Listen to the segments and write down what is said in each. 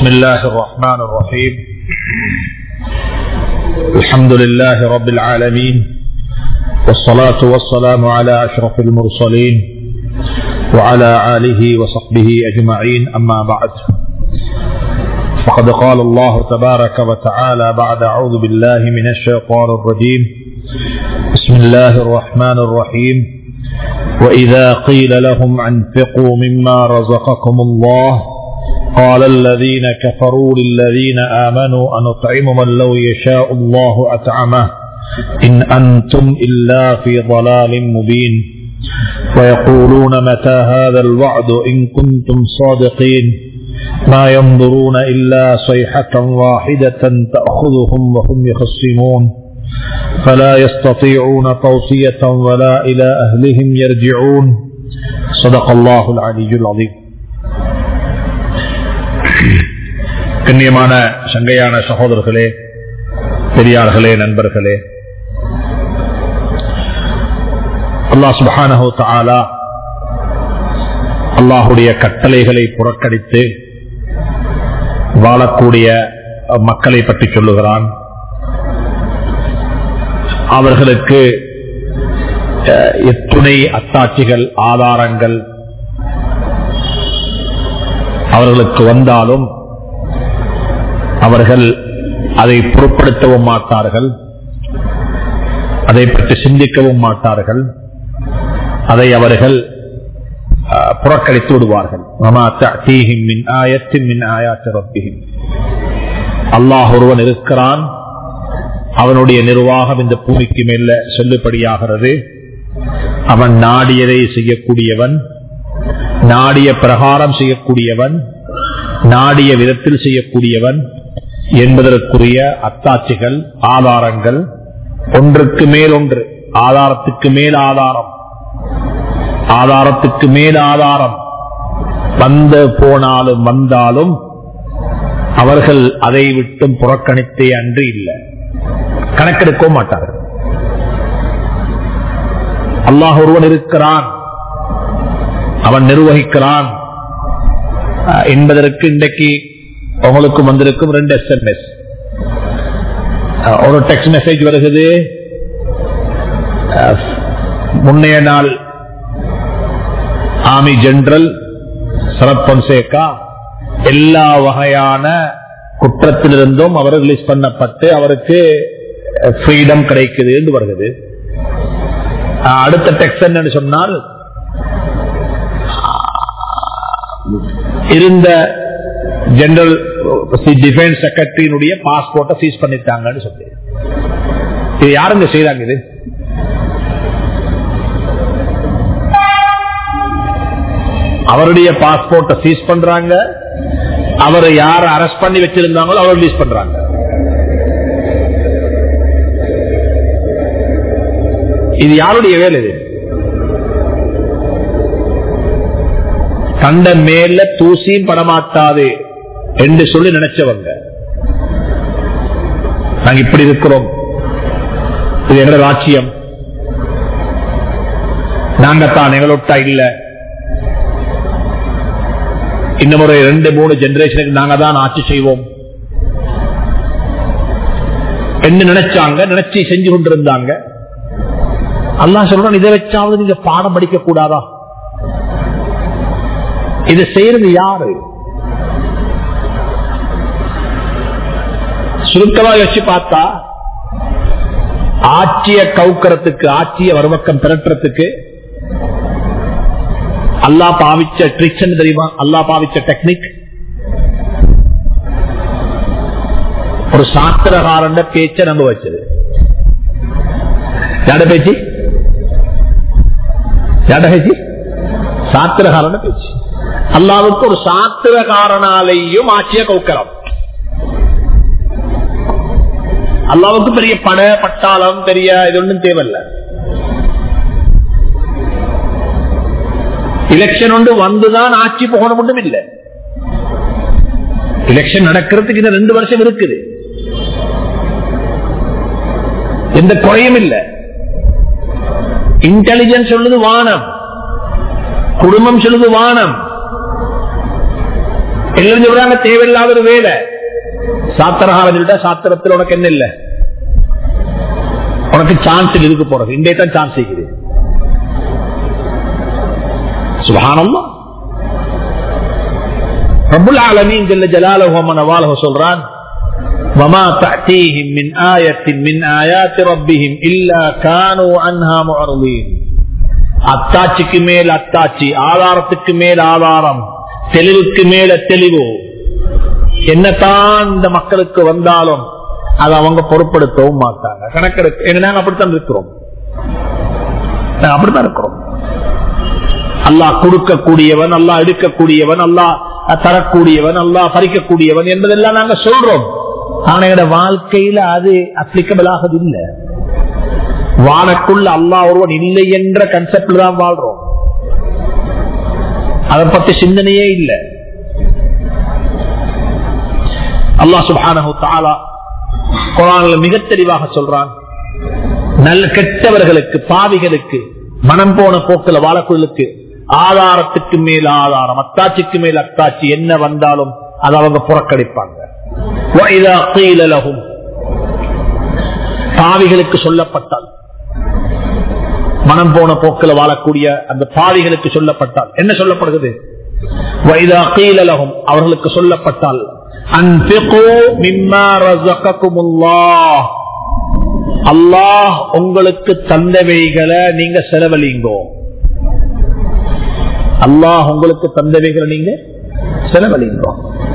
بسم الله الرحمن الرحيم الحمد لله رب العالمين والصلاة والسلام على أشرف المرسلين وعلى آله وصحبه أجمعين أما بعد فقد قال الله تبارك وتعالى بعد أعوذ بالله من الشيطان الرجيم بسم الله الرحمن الرحيم وإذا قيل لهم أنفقوا مما رزقكم الله قال الذين كفروا للذين آمنوا أنطعم من لو يشاء الله أطعمه إن أنتم إلا في ضلال مبين ويقولون متى هذا الوعد إن كنتم صادقين ما ينظرون إلا صيحة واحدة تأخذهم وهم يخصمون فلا يستطيعون توصية ولا إلى أهلهم يرجعون صدق الله العلي العظيم கண்ணியமான சங்கையான சகோதரர்களே பெரியார்களே நண்பர்களே அல்லாஹ் சுபஹானஹு தஆலா அல்லாஹுடைய கட்டளைகளை புறக்கணித்து வாழக்கூடிய மக்களை பற்றி சொல்லுகிறான் அவர்களுக்கு எத்துணை அத்தாட்சிகள் ஆதாரங்கள் அவர்களுக்கு வந்தாலும் அவர்கள் அதை பொருட்படுத்தவும் மாட்டார்கள் அதை பற்றி சிந்திக்கவும் மாட்டார்கள் அதை அவர்கள் புறக்கணித்து விடுவார்கள் அல்லாஹ் ஒருவன் இருக்கிறான் அவனுடைய நிர்வாகம் இந்த பூமிக்கு மேல செல்லுபடியாகிறது அவன் நாடியதை செய்யக்கூடியவன் நாடிய பிரகாரம் செய்யக்கூடியவன் நாடிய விதத்தில் செய்யக்கூடியவன் என்பதற்குரிய அத்தாட்சிகள் ஆதாரங்கள் ஒன்றுக்கு மேல் ஒன்று ஆதாரத்துக்கு மேல் ஆதாரம் ஆதாரத்துக்கு மேல் ஆதாரம் வந்து போனாலும் வந்தாலும் அவர்கள் அதை விட்டும் புறக்கணித்தே அன்று இல்லை கணக்கெடுக்கவும் மாட்டார்கள் அல்லாஹ் ஒருவன் இருக்கிறான் அவன் நிர்வகிக்கிறான் என்பதற்கு இன்றைக்கு உங்களுக்கு வந்திருக்கும் ரெண்டு எஸ்எம்எஸ் ஒரு டெக்ஸ்ட் மெசேஜ் வருகிறது முன்னைய நாள் ஆர்மி ஜெனரல் சரத் பொன்சேகா எல்லா வகையான குற்றத்திலிருந்தும் அவர் ரிலீஸ் பண்ணப்பட்டு அவருக்கு ஃப்ரீடம் கிடைக்குது என்று வருகிறது அடுத்த டெக்ஸ்ட் என்னன்னு சொன்னால் இருந்த ஜெனரல் டிஃபென்ஸ் செக்ரட்டரியினுடைய பாஸ்போர்ட்டை சீஸ் பண்ணிட்டாங்கன்னு சொல்லி இது யாருங்க செய்யறாங்க இது அவருடைய பாஸ்போர்ட்டை சீஸ் பண்றாங்க அவரை யார அரெஸ்ட் பண்ணி வச்சிருந்தாங்களோ அவர் ரிலீஸ் பண்றாங்க இது யாருடைய வேலை இது கண்ட மேல தூசியும் படமாட்டாது என்று சொல்லி நினைச்சவங்க நாங்க இப்படி இருக்கிறோம் இது எங்களோட ராட்சியம் நாங்க தான் எங்களொட்டா இல்ல இன்னும் ஒரு ரெண்டு மூணு ஜெனரேஷனுக்கு நாங்க தான் ஆட்சி செய்வோம் என்ன நினைச்சாங்க நினைச்சு செஞ்சு கொண்டிருந்தாங்க அல்லா சொல்றான் இதை வச்சாவது நீங்க பாடம் படிக்க கூடாதா இது செய்யறது யாரு சுருக்கமா யோசிச்சு பார்த்தா ஆட்சிய கவுக்கறதுக்கு ஆட்சிய வருவக்கம் திரட்டுறதுக்கு அல்லா பாவிச்ச ட்ரிக்ஸ் தெரியுமா அல்லா பாவிச்ச டெக்னிக் ஒரு சாத்திரகாரண்ட பேச்ச நம்ப வச்சது யாட பேச்சு யாட பேச்சு சாத்திரகாரண்ட பேச்சு அல்லாவுக்கு ஒரு சாத்திரகாரனாலேயும் ஆட்சிய கவுக்கலாம் அல்லாவுக்கு பெரிய பட பட்டாளம் பெரிய இது ஒன்றும் தேவையில்ல எலெக்ஷன் ஒன்று வந்துதான் ஆட்சி போகணும் ஒன்றும் இல்லை எலெக்ஷன் நடக்கிறதுக்கு இந்த ரெண்டு வருஷம் இருக்குது எந்த குறையும் இல்லை இன்டெலிஜென்ஸ் சொல்லுது வானம் குடும்பம் சொல்லுது வானம் எல்லாரும் சொல்றாங்க தேவையில்லாத ஒரு வேலை சாத்திரகாலம் சொல்லிட்டா சாத்திரத்தில் உனக்கு என்ன இல்லை உனக்கு சான்ஸ் இதுக்கு போறது இன்றைய தான் சான்ஸ் இருக்குது சுபானம்மா ரபுல் ஆலமீன் ஜல்ல ஜலாலுஹு வ நவாலுஹு சொல்றான் وما تأتيهم من آية من آيات ربهم إلا كانوا عنها معرضين அத்தாட்சிக்கு மேல் அத்தாட்சி ஆதாரத்துக்கு மேல் ஆதாரம் தெளிவுக்கு மேல தெளிவு என்னதான் இந்த மக்களுக்கு வந்தாலும் அதை அவங்க பொருட்படுத்தவும் மாட்டாங்க கணக்கெடுக்க என்ன நாங்க அப்படித்தான் இருக்கிறோம் நாங்க அப்படித்தான் இருக்கிறோம் அல்லாஹ் கொடுக்கக்கூடியவன் அல்லாஹ் எடுக்கக்கூடியவன் அல்லாஹ் தரக்கூடியவன் அல்லாஹ் பறிக்கக்கூடியவன் என்பதெல்லாம் நாங்க சொல்றோம் ஆனா எங்களோட வாழ்க்கையில அது அப்ளிகபிள் ஆகுது இல்ல வானக்குள்ள அல்லாஹ் ஒருவன் இல்லை என்ற கன்செப்ட்ல தான் வாழ்றோம் அதை பத்தி சிந்தனையே இல்லை அல்லாஹ் சுபானு தாலா குரான்ல மிக தெளிவாக சொல்றான் நல்ல கெட்டவர்களுக்கு பாவிகளுக்கு மனம் போன போக்குல வாழக்குழுக்கு ஆதாரத்துக்கு மேல் ஆதாரம் அத்தாட்சிக்கு மேல் அத்தாட்சி என்ன வந்தாலும் அதை அவங்க புறக்கணிப்பாங்க وَإِذَا قِيلَ لَهُمْ பாவிகளுக்கு சொல்லப்பட்டால் மனம் போன போக்கில் வாழக்கூடிய அந்த பாவிகளுக்கு சொல்லப்பட்டால் என்ன சொல்லப்படுகிறது وَإِذَا قِيلَ لَهُمْ அவர்களுக்கு சொல்லப்பட்டால் أَنْفِقُوا مِمَّا رَزَقَكُمُ اللَّهُ அல்லாஹ் உங்களுக்கு தந்தவைகளை நீங்க செலவழிங்கோ அல்லாஹ் உங்களுக்கு தந்தவைகளை நீங்க செலவழிங்கோ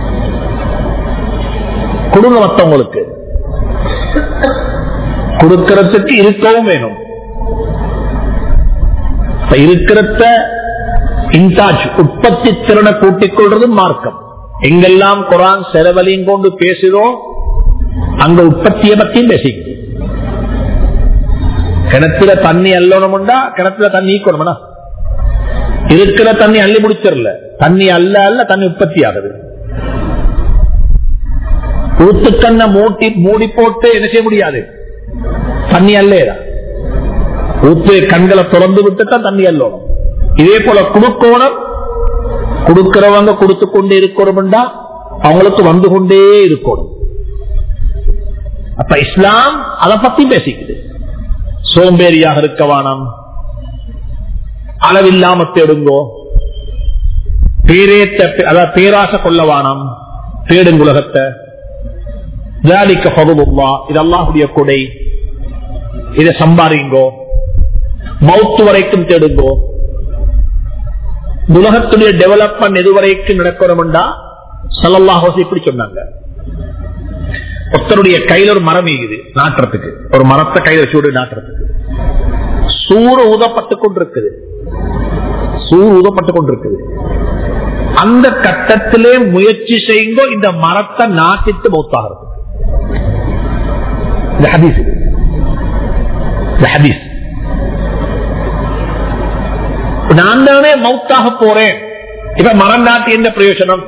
கொடுங்க மத்தவங்களுக்கு கொடுக்கறதுக்கு இருக்கவும் வேணும் இப்ப இருக்கிறத இன்டாச் உற்பத்தி திறனை கூட்டிக் கொள்றதும் மார்க்கம் எங்கெல்லாம் குரான் செலவழியும் கொண்டு பேசுதோ அங்க உற்பத்தியை பத்தியும் பேசிக்குது கிணத்துல தண்ணி அள்ளணும்டா கிணத்துல தண்ணி ஈக்கணும்னா இருக்கிற தண்ணி அள்ளி முடிச்சிடல தண்ணி அல்ல அல்ல தண்ணி உற்பத்தி ஆகுது ஊத்துக்கண்ண மூட்டி மூடி போட்டு என்ன செய்ய முடியாது தண்ணி அல்லேதா ஊத்து கண்களை திறந்து விட்டுத்தான் தண்ணி அல்லணும் இதே போல குடுக்கோணம் கொடுக்கிறவங்க கொடுத்து கொண்டே இருக்கணும்டா அவங்களுக்கு வந்து கொண்டே இருக்கணும் அப்ப இஸ்லாம் அதை பத்தி பேசிக்குது சோம்பேறியாக இருக்க வேணாம் அளவில்லாம தேடுங்கோ பேரேத்த அதாவது பேராசை கொள்ள வேணாம் தேடுங்க உலகத்தை ஜாலிக்க பகுவா இது அல்லாஹுடைய கொடை இதை சம்பாதிங்கோ மவுத்து வரைக்கும் தேடுங்கோ உலகத்துடைய டெவலப்மெண்ட் எதுவரைக்கும் நடக்கணும்டா சல்லல்லாஹோசி இப்படி சொன்னாங்க ஒருத்தருடைய கையில ஒரு மரம் ஈகுது நாட்டுறதுக்கு ஒரு மரத்தை கையில சூடு நாட்டுறதுக்கு சூறு ஊதப்பட்டு கொண்டிருக்குது சூறு ஊதப்பட்டு கொண்டிருக்குது அந்த கட்டத்திலே முயற்சி செய்யுங்கோ இந்த மரத்தை நாட்டிட்டு மௌத்தாகிறது இந்த ஹதீஸ் இது. இந்த ஹதீஸ் நான் தானே மௌத்தாக போறேன் இப்ப மரம் நாட்டி என்ன பிரயோஜனம்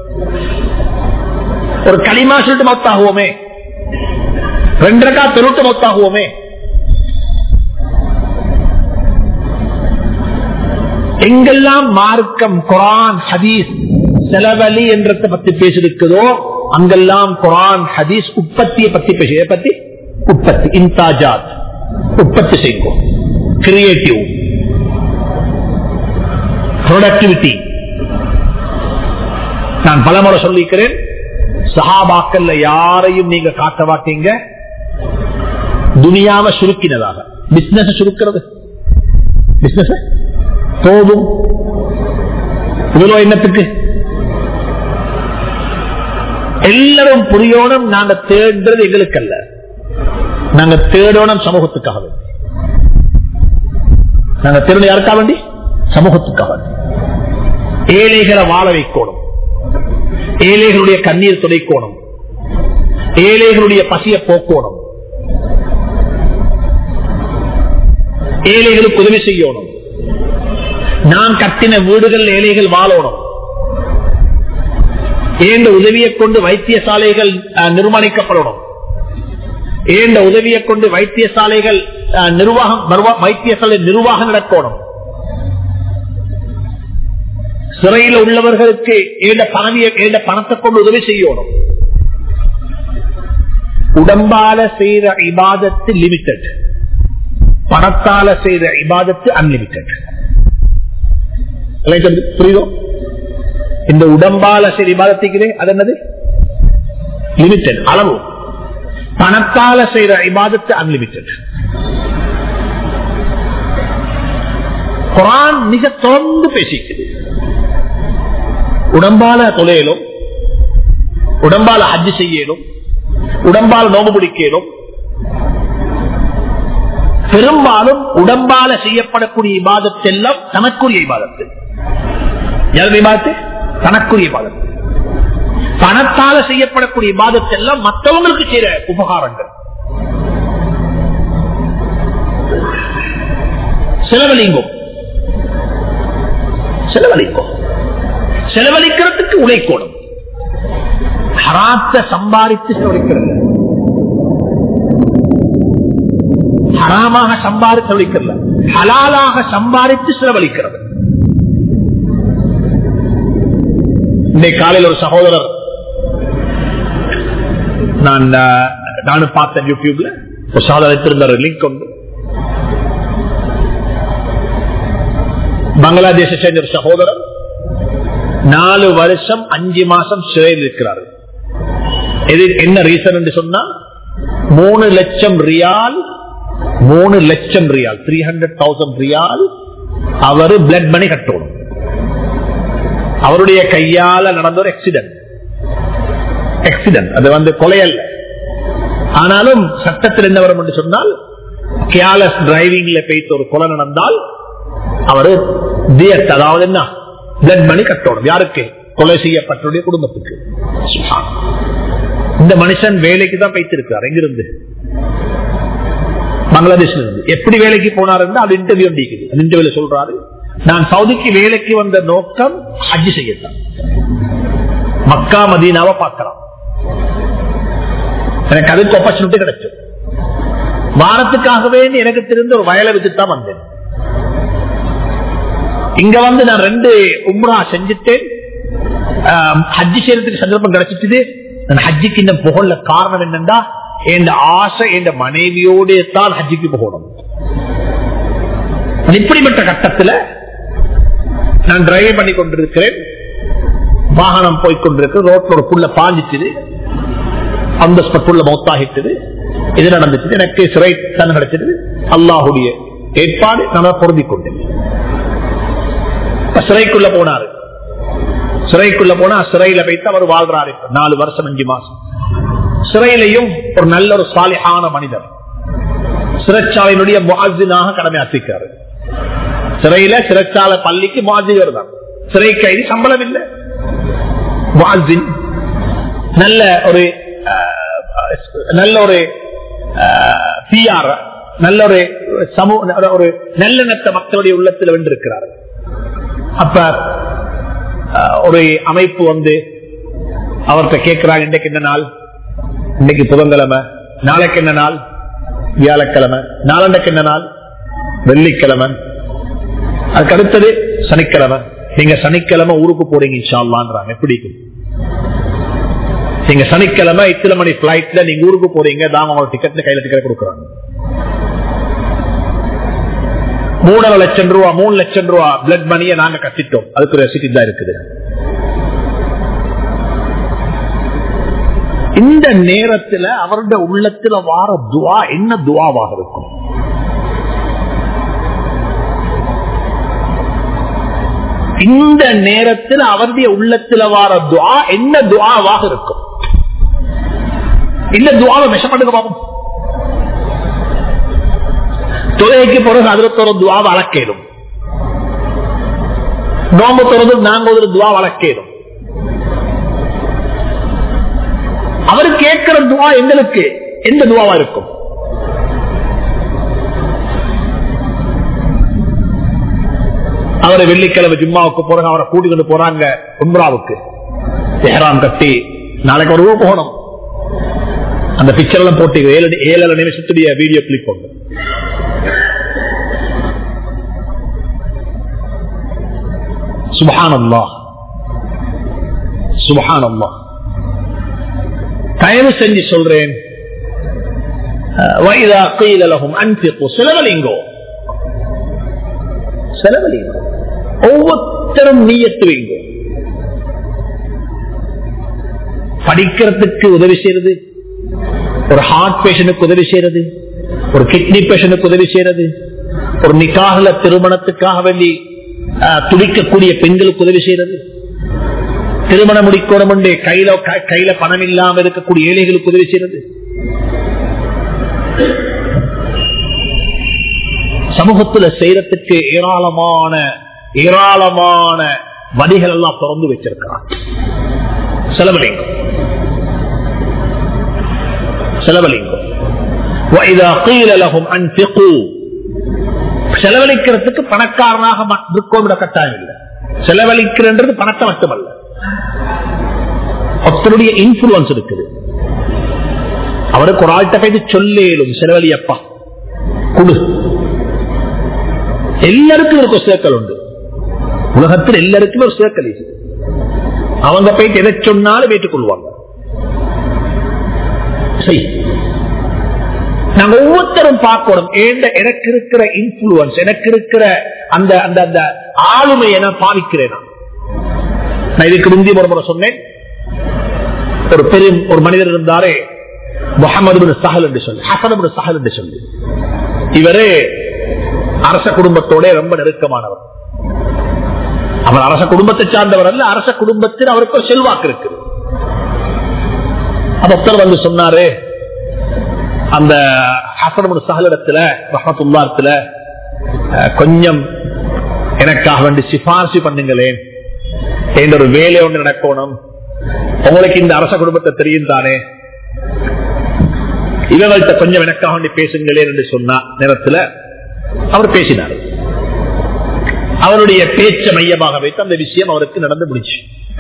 ஒரு களிமா சொல்லிட்டு மௌத்தாகுவோமே ரெண்டரைக்கா திருட்டு மௌத்தாகுவோமே எங்கெல்லாம் மார்க்கம் குரான் ஹதீஸ் செலவழி என்றதை பத்தி பேசிருக்குதோ அங்கெல்லாம் குரான் ஹதீஸ் உற்பத்தியை பத்தி பேச எதை பத்தி உற்பத்தி இன்தாஜாத் உற்பத்தி செய்வோம் கிரியேட்டிவ் ப்ரொடக்டிவிட்டி நான் பலமுறை சொல்லிக்கிறேன் சஹாபாக்கள்ல யாரையும் நீங்க காட்ட மாட்டீங்க துனியாவை சுருக்கினதாக பிசினஸ் சுருக்கிறது பிசினஸ் போதும் இவ்வளவு எண்ணத்துக்கு எல்லாரும் புரியணும் நாங்க தேடுறது எங்களுக்கு அல்ல நாங்க தேடணும் சமூகத்துக்காக வேண்டி நாங்க தேடணும் யாருக்காக வேண்டி சமூகத்துக்காக வேண்டி ஏழைகளை வாழ வைக்கணும் ஏழைகளுடைய கண்ணீர் துடைக்கணும் ஏழைகளுடைய பசிய போக்கணும் ஏழைகளுக்கு உதவி செய்யணும் நான் கட்டின வீடுகள் ஏழைகள் வாழணும் ஏண்ட உதவியை கொண்டு வைத்தியசாலைகள் அஹ், நிர்மாணிக்கப்படணும் ஏண்ட உதவியை கொண்டு வைத்தியசாலைகள் அஹ், நிர்வாகம் நிர்வா- வைத்தியசாலை நிர்வாகம் நடக்கணும் சிறையில் உள்ளவர்களுக்கு ஏண்ட பணவிய ஏண்ட பணத்தை கொண்டு உதவி செய்யணும் உடம்பால செய்யற இபாதத்து லிமிட்டட் பணத்தால செய்யற இபாதத்து அன்லிமிட்டட் புரியுதோ இந்த உடம்பால செய்த இபாதத்துக்கு அது என்னது லிமிட்டட் அளவு பணத்தால செய்யற இபாதத்து அன்லிமிட்டட் குரான் மிக தொடர்ந்து பேசிக்குது உடம்பால தொலையிலும் உடம்பால ஹஜ்ஜு செய்யலும் உடம்பால் நோம்பு பிடிக்கலும் பெரும்பாலும் உடம்பால செய்யப்படக்கூடிய இபாதத்தெல்லாம் தனக்குரிய இபாதத்து யார் இபாதத்து தனக்குரிய இபாதத்து பணத்தால செய்யப்படக்கூடிய இபாதத்தெல்லாம் மற்றவங்களுக்கு செய்யற உபகாரங்கள் செலவழிங்கும் செலவழிக்கும் செலவழிக்கிறதுக்கு உழைக்கணும் ஹராத்த சம்பாதித்து செலவழிக்கிறது ஹராமாக சம்பாதித்து செலவழிக்கிறது ஹலாலாக சம்பாதித்து செலவழிக்கிறது இன்னைக்கு காலையில் ஒரு சகோதரர் நான் நானும் பார்த்தேன் யூடியூப்ல ஒரு சகோதரர் இருந்தார் லிங்க் உண்டு பங்களாதேஷ சேர்ந்த ஒரு சகோதரர் நாலு வருஷம் அஞ்சு மாசம் சிறையில் இருக்கிறார்கள் இது என்ன ரீசன் என்று சொன்னா மூணு லட்சம் ரியால் மூணு லட்சம் riyal three hundred thousand riyal அவரு பிளட் மணி கட்டணும் அவருடைய கையால நடந்த ஒரு ஆக்சிடென்ட் ஆக்சிடென்ட் அது வந்து கொலை அல்ல ஆனாலும் சட்டத்தில் என்ன வரும் என்று சொன்னால் கேலஸ் டிரைவிங்ல போய்த்து ஒரு கொலை நடந்தால் அவரு தியத் அதாவது என்ன பிளட் மணி கட்டணும் யாருக்கு கொலை செய்யப்பட்டுடைய குடும்பத்துக்கு இந்த மனுஷன் வேலைக்கு தான் வைத்திருக்கிறார் எங்கிருந்து பங்களாதேஷ்ல இருந்து எப்படி வேலைக்கு போனார் அது இன்டர்வியூ நீக்குது அந்த இன்டர்வியூல சொல்றாரு நான் சவுதிக்கு வேலைக்கு வந்த நோக்கம் ஹஜ் செய்யத்தான் மக்கா மதீனாவை பார்க்கலாம் எனக்கு அதுக்கு ஆப்பர்ச்சுனிட்டி கிடைச்சது வாரத்துக்காகவே எனக்கு தெரிந்த ஒரு வயலை விட்டு தான் வந்தேன் இங்க வந்து நான் ரெண்டு உம்ரா செஞ்சுட்டேன் ஹஜ்ஜி செய்யறதுக்கு சந்தர்ப்பம் கிடைச்சிட்டு நான் ஹஜ்ஜிக்கு இந்த புகழ்ல காரணம் என்னண்டா என் ஆசை என் மனைவியோட தான் ஹஜ்ஜிக்கு போகணும் இப்படிப்பட்ட கட்டத்துல நான் டிரைவ் பண்ணி கொண்டிருக்கிறேன் வாகனம் போய்கொண்டிருக்கு ரோட்ல ஒரு புள்ள பாஞ்சிச்சுது அந்த ஸ்பட்டுள்ள மௌத்தாகிட்டது இது நடந்துச்சு எனக்கு சிறை தன் கிடைச்சது அல்லாஹுடைய ஏற்பாடு நான் பொருந்தி கொண்டேன் சிறைக்குள்ள போனாரு சிறைக்குள்ள போனா சிறையில வைத்து அவர் வாழ்றாரு நாலு வருஷம் அஞ்சு மாசம் சிறையிலையும் ஒரு நல்ல ஒரு சாலியான மனிதர் சிறைச்சாலையினுடைய முகாஜினாக கடமையாற்றிருக்காரு சிறையில சிறைச்சாலை பள்ளிக்கு முகாஜிகர் தான் சிறை கைது சம்பளம் இல்லை முகாஜின் நல்ல ஒரு நல்ல ஒரு பிஆர் நல்ல ஒரு சமூக ஒரு நல்லெண்ணத்த மக்களுடைய உள்ளத்தில் வென்றிருக்கிறார் அப்ப ஒரு அமைப்பு வந்து அவர்கிட்ட கேட்கிறாங்க இன்றைக்கு என்ன நாள் இன்னைக்கு புதன்கிழமை நாளைக்கு என்ன நாள் வியாழக்கிழமை நாளண்டைக்கு என்ன நாள் வெள்ளிக்கிழமை அதுக்கு அடுத்தது சனிக்கிழமை நீங்க சனிக்கிழமை ஊருக்கு போறீங்க இன்ஷால்லான்றாங்க எப்படி நீங்க சனிக்கிழமை இத்தனை மணி பிளைட்ல நீங்க ஊருக்கு போறீங்க தான் அவங்க டிக்கெட்ல கையில டிக்கெட் கொடுக்குறாங்க மூணரை லட்சம் ரூபா மூணு லட்சம் ரூபா பிளட் மணியை நாங்க கட்டிட்டோம் அதுக்கு ரெசிட்டி தான் இருக்குது இந்த நேரத்துல அவருடைய உள்ளத்துல வார துவா என்ன துவாவாக இருக்கும் இந்த நேரத்தில் அவருடைய உள்ளத்துல வார துவா என்ன துவாவாக இருக்கும் இந்த துவாவை மெஷப்படுங்க பாப்போம் தொலைக்கு பிறகு அதில் ஒரு துவா வழக்கேடும் நோம்பு திறந்து நாங்க ஒரு துவா வழக்கேடும் அவர் கேட்கிற துவா எங்களுக்கு எந்த துவாவா இருக்கும் அவரை வெள்ளிக்கிழமை ஜும்மாவுக்கு போறாங்க அவரை கூட்டிட்டு போறாங்க உம்ராவுக்கு சேராம் கட்டி நாளைக்கு ஒரு ரூபா போகணும் அந்த பிக்சர் எல்லாம் போட்டு ஏழு ஏழு நிமிஷத்துடைய வீடியோ கிளிப் ஒன்று சுபஹானல்லா சுபஹானல்லா தயவு செஞ்சு சொல்றேன் வைதா கையிலகும் அன்பிப்போ செலவழிங்கோ செலவழிங்கோ ஒவ்வொருத்தரும் நீயத்து வைங்கோ படிக்கிறதுக்கு உதவி செய்யறது ஒரு ஹார்ட் பேஷனுக்கு உதவி செய்யறது ஒரு கிட்னி பேஷனுக்கு உதவி செய்யறது ஒரு நிக்காகல திருமணத்துக்காக வேண்டி துடிக்கக்கூடிய பெண்களுக்கு உதவி செய்யறது திருமணம் முடிக்கணும் என்று கையில கையில பணம் இல்லாம இருக்கக்கூடிய ஏழைகளுக்கு உதவி செய்யறது சமூகத்துல செய்யறதுக்கு ஏராளமான ஏராளமான வழிகள் எல்லாம் திறந்து வச்சிருக்கிறான் செலவழிங்க செலவழிங்க செலவழிக்கிறதுக்கு பணக்காரனாக இருக்கோம் கட்டாயம் இல்லை செலவழிக்கிறது பணத்தை மட்டுமல்ல ஒருத்தருடைய இன்ஃபுளுன்ஸ் இருக்குது அவருக்கு ஒரு ஆள்கிட்ட கைது சொல்லேலும் செலவழியப்பா குடு எல்லாருக்கும் ஒரு சேர்க்கல் உண்டு உலகத்தில் எல்லாருக்கும் ஒரு சேர்க்கல் இருக்குது அவங்க போயிட்டு எதை சொன்னாலும் ஏற்றுக்கொள்வாங்க சரி நாங்க ஒவ்வொருத்தரும் பார்க்கணும் எனக்கு இருக்கிற இன்ஃபுளுன்ஸ் எனக்கு இருக்கிற அந்த அந்த அந்த ஆளுமையை நான் பாவிக்கிறேன் நான் இதுக்கு முந்தி ஒரு முறை சொன்னேன் ஒரு பெரிய ஒரு மனிதர் இருந்தாரே முகமது சஹல் என்று சொல்லி ஹசன் சஹல் என்று சொல்லி இவரே அரச குடும்பத்தோட ரொம்ப நெருக்கமானவர் அவர் அரச குடும்பத்தை சார்ந்தவர் அல்ல அரச குடும்பத்தில் அவருக்கு ஒரு செல்வாக்கு இருக்கு அப்பர் வந்து சொன்னாரு அந்த ஹசன் சகலிடத்துல ரஹமத்துல்லாத்துல கொஞ்சம் எனக்காக வேண்டி சிபாரிசு பண்ணுங்களேன் என்ற ஒரு வேலை ஒன்று நடக்கணும் உங்களுக்கு இந்த அரச குடும்பத்தை தெரியும் தானே இவங்கள்ட்ட கொஞ்சம் எனக்காக வேண்டி பேசுங்களேன் என்று சொன்ன நேரத்தில் அவர் பேசினார் அவருடைய பேச்ச மையமாக வைத்து அந்த விஷயம் அவருக்கு நடந்து முடிச்சு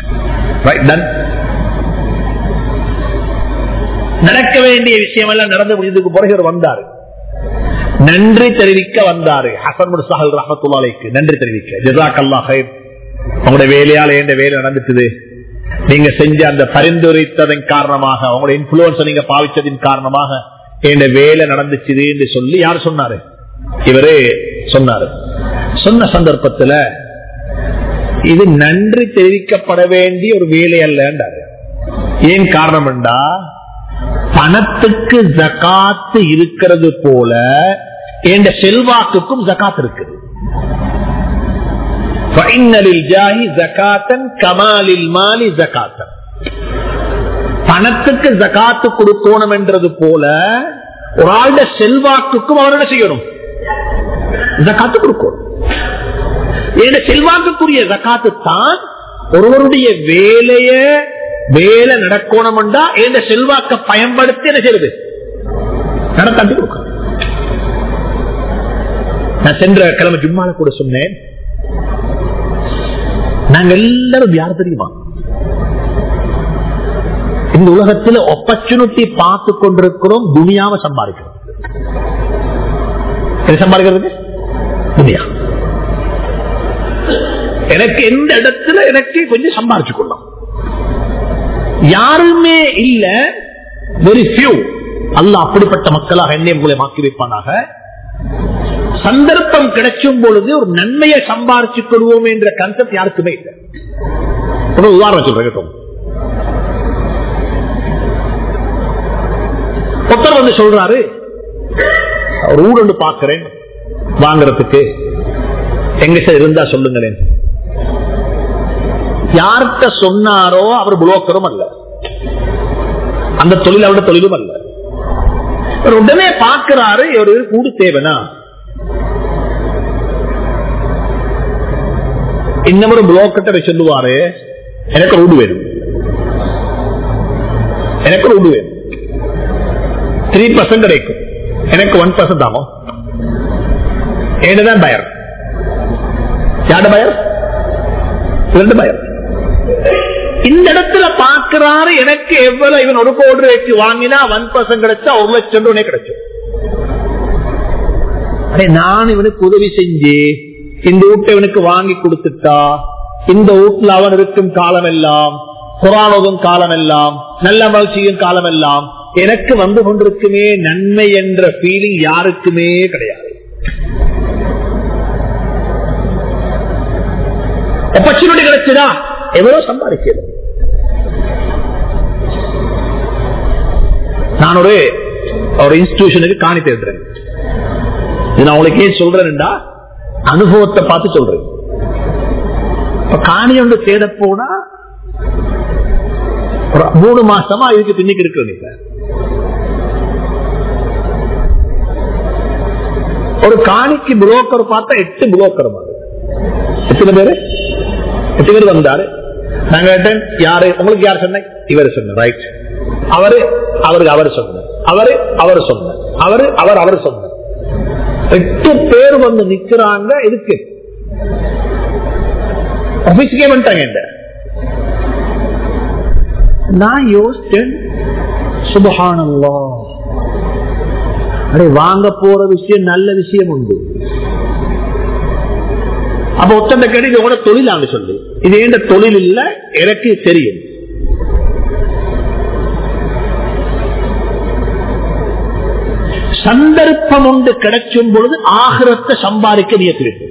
நடக்க வேண்டிய விஷயம் எல்லாம் நடந்து முடிந்ததுக்கு பிறகு வந்தாரு நன்றி தெரிவிக்க வந்தாரு ஹசன் சஹல் ரஹத்துல்லாலைக்கு நன்றி தெரிவிக்க ஜிசாக் அல்லா ஹைர் உங்களுடைய வேலையால எந்த வேலை நடந்துட்டுது நீங்க செஞ்ச அந்த பரிந்துரைத்ததன் காரணமாக உங்களுடைய இன்ஃபுளுன்ஸ் நீங்க பாவிச்சதின் காரணமாக என் வேலை நடந்துச்சுது என்று சொல்லி யார் சொன்னாரு இவரே சொன்னாரு சொன்ன சந்தர்ப்பத்துல இது நன்றி தெரிவிக்கப்பட வேண்டிய ஒரு வேலை அல்ல ஏன் காரணம் என்றா பணத்துக்கு ஜக்காத்து இருக்கிறது போல என்ற செல்வாக்குக்கும் ஜக்காத் இருக்குது பணத்துக்கு ஜக்காத்து கொடுக்கணும் என்றது போல ஒரு ஆளுடைய செல்வாக்குக்கும் அவர் என்ன செய்யணும் ஜக்காத்து கொடுக்கணும் என்ற செல்வாக்குக்குரிய ஜக்காத்து தான் ஒருவருடைய வேலைய வேலை நடக்கணும்டா என்ற செல்வாக்க பயன்படுத்தி என்ன செய்யறது நடத்தாட்டி கொடுக்க நான் சென்ற கிழமை ஜும்மால கூட சொன்னேன் நாங்க எல்லாரும் யார் தெரியுமா இந்த உலகத்தில் ஆப்பர்ச்சுனிட்டி பார்த்து கொண்டிருக்கிறோம் துணியாவை சம்பாதிக்கிறோம் சம்பாதிக்கிறது துணியா எனக்கு எந்த இடத்துல எனக்கு கொஞ்சம் சம்பாதிச்சு கொள்ளலாம் யாருமே இல்ல வெரி ஃபியூ அல்ல அப்படிப்பட்ட மக்களாக என்னை உங்களை மாக்கி வைப்பானாக சந்தர்ப்பம் கிடைக்கும் பொழுது ஒரு நன்மையை சம்பாரிச்சுக் கொள்வோம் என்ற கன்செப்ட் யாருக்குமே இல்லை ஒரு உதாரணம் சொல்றேன் ஒருத்தர் வந்து சொல்றாரு ஒரு ஊர் ஒன்று பாக்குறேன் வாங்கறதுக்கு எங்க சார் இருந்தா சொல்லுங்களேன் யார்கிட்ட சொன்னாரோ அவர் புரோக்கரும் அல்ல அந்த தொழில் அவருடைய தொழிலும் அல்ல உடனே பார்க்கிறாரு ஒரு கூடு தேவைனா இன்னும் ஒரு புரோக்கர்ட்ட சொல்லுவாரு எனக்கு ரூடு வேணும் எனக்கு ரூடு வேணும் த்ரீ பர்சன்ட் கிடைக்கும் எனக்கு ஒன் பர்சன்ட் ஆகும் என்னதான் பயர் யாட பயர் ரெண்டு பயர் இந்த இடத்துல பாக்குறாரு எனக்கு எவ்வளவு இவன் ஒரு கோடி ரூபாய்க்கு வாங்கினா ஒன் பர்சன்ட் கிடைச்சா ஒரு லட்சம் ரூபாய் கிடைக்கும் நான் இவனுக்கு உதவி செஞ்சு இந்த வீட்டை இவனுக்கு வாங்கி கொடுத்துட்டா இந்த வீட்டில் அவன் இருக்கும் காலம் எல்லாம் குரானதும் காலம் எல்லாம் நல்ல மகிழ்ச்சியும் காலம் எல்லாம் எனக்கு வந்து கொண்டிருக்குமே நன்மை என்ற ஃபீலிங் யாருக்குமே கிடையாது ஆப்பர்ச்சுனிட்டி கிடைச்சதா எவ்வளவு சம்பாதிக்கிறது நான் ஒரு ஒரு இன்ஸ்டிடியூஷனுக்கு காணி தேடுறேன் இது நான் உங்களுக்கு ஏன் சொல்றேன்டா அனுபவத்தை பார்த்து சொல்றேன் இப்ப காணி ஒன்று தேட போனா ஒரு மூணு மாசமா இதுக்கு பின்னிக்கு இருக்கிறது இப்ப ஒரு காணிக்கு புரோக்கர் பார்த்தா எட்டு புரோக்கர் மாதிரி எத்தனை பேரு எட்டு பேர் வந்தாரு நாங்க கேட்டேன் யாரு உங்களுக்கு யார் சொன்ன இவர் சொன்ன ரைட் அவரு அவருக்கு அவர் சொன்ன அவரு அவர் சொன்ன அவரு அவர் அவர் சொன்ன எட்டு பேர் வந்து நிக்கிறாங்க இதுக்கு ஆபீஸுக்கே வந்துட்டாங்க இந்த நான் யோசிச்சேன் சுபஹானல்லா அடே வாங்க போற விஷயம் நல்ல விஷயம் உண்டு அப்ப ஒத்தண்ட கேட்டு இது உங்களோட தொழிலான்னு சொல்லி இது ஏண்ட தொழில் இல்ல எனக்கு தெரியும் சந்தர்ப்பம் ஒன்று கிடைக்கும் பொழுது ஆகிரத்தை சம்பாதிக்க நியத்திருக்கு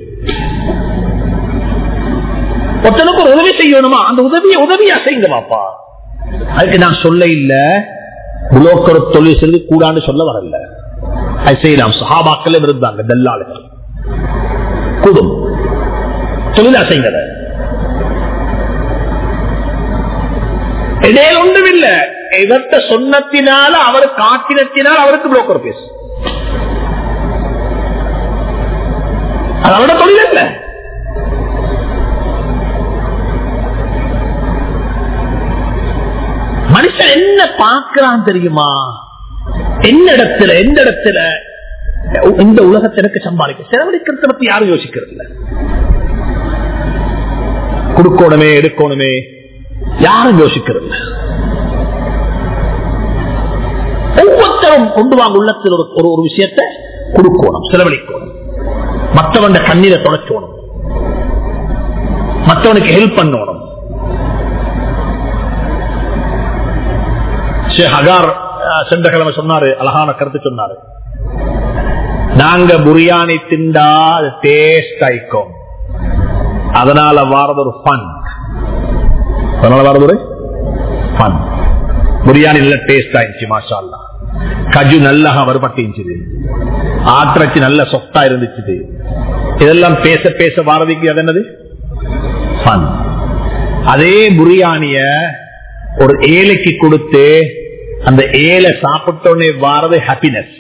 ஒருத்தனுக்கு ஒரு உதவி செய்யணுமா அந்த உதவியை உதவியா செய்யுங்க பாப்பா அதுக்கு நான் சொல்ல இல்ல புலோக்கர் தொழில் செய்து கூடான்னு சொல்ல வரல அது செய்யலாம் சஹாபாக்கள் இருந்தாங்க தல்லாளுகள் கூடும் தொழிலா செய்யுங்க இடையில ஒன்றும் இல்ல இவர்த்த சொன்னத்தினால அவர் காட்டினத்தினால் அவருக்கு புரோக்கர் பேசு அது அவரோட தொழில் இல்ல மனுஷன் என்ன பார்க்கிறான் தெரியுமா என்ன இடத்துல எந்த இடத்துல இந்த உலகத்திற்கு சம்பாதிக்க செலவழிக்கிறத பத்தி யாரும் யோசிக்கிறது இல்ல கொடுக்கணுமே எடுக்கணுமே யாரும் யோசிக்கிறது இல்ல ஒவ்வொருத்தரும் கொண்டு வாங்க உள்ளத்தில் ஒரு ஒரு விஷயத்தை கொடுக்கணும் செலவழிக்கணும் மற்றவன் கண்ணீரை தொடச்சோணும் மற்றவனுக்கு ஹெல்ப் பண்ணணும் ஹகார் சென்ற கிழமை சொன்னாரு அழகான கருத்து சொன்னாரு நாங்க புரியாணி திண்டா அது டேஸ்ட் ஆயிக்கும் அதனால வாரது ஒரு ஃபன் அதனால வாரது ஒரு ஃபன் பிரியாணி நல்ல டேஸ்ட் ஆயிடுச்சு மாஷா கஜு நல்லா வருபட்டு ஆற்றச்சி நல்ல சொத்தா இருந்துச்சு இதெல்லாம் பேச பேச வாரதிக்கு அது என்னது ஃபன் அதே புரியாணிய ஒரு ஏழைக்கு கொடுத்து அந்த ஏழை சாப்பிட்டோன்னே வாரது ஹாப்பினஸ்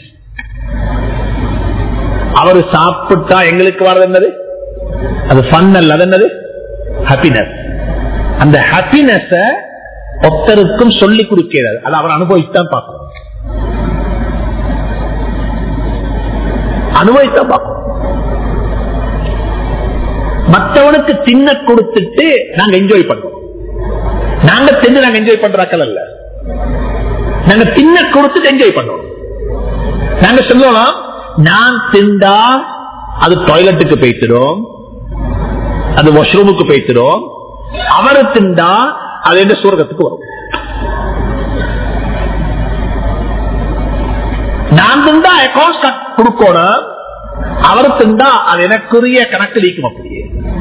அவரு சாப்பிட்டா எங்களுக்கு வாரது என்னது அது ஃபன் அல்ல அது என்னது ஹாப்பினஸ் அந்த ஹாப்பினஸ் ஒருத்தருக்கும் சொல்லி கொடுக்கிறார் அது அவர் அனுபவிச்சுதான் பார்க்கணும் அனுபவித்தான் பார்க்கணும் மற்றவனுக்கு சின்ன கொடுத்துட்டு நாங்க என்ஜாய் பண்றோம் நாங்க தின்னு நாங்க என்ஜாய் பண்றாக்கள் அல்ல நாங்க தின்ன கொடுத்துட்டு என்ஜாய் பண்ணோம் நாங்க சொல்லலாம் நான் திண்டா அது டாய்லெட்டுக்கு போய்த்திடும் அது வாஷ்ரூமுக்கு போய்த்திடும் அவரு திண்டா அது எந்த சூரகத்துக்கு வரும் நான் திண்டா அக்கௌண்ட் கொடுக்கணும் அவர் திண்டா அது எனக்குரிய கணக்கு நீக்கும் அப்படியே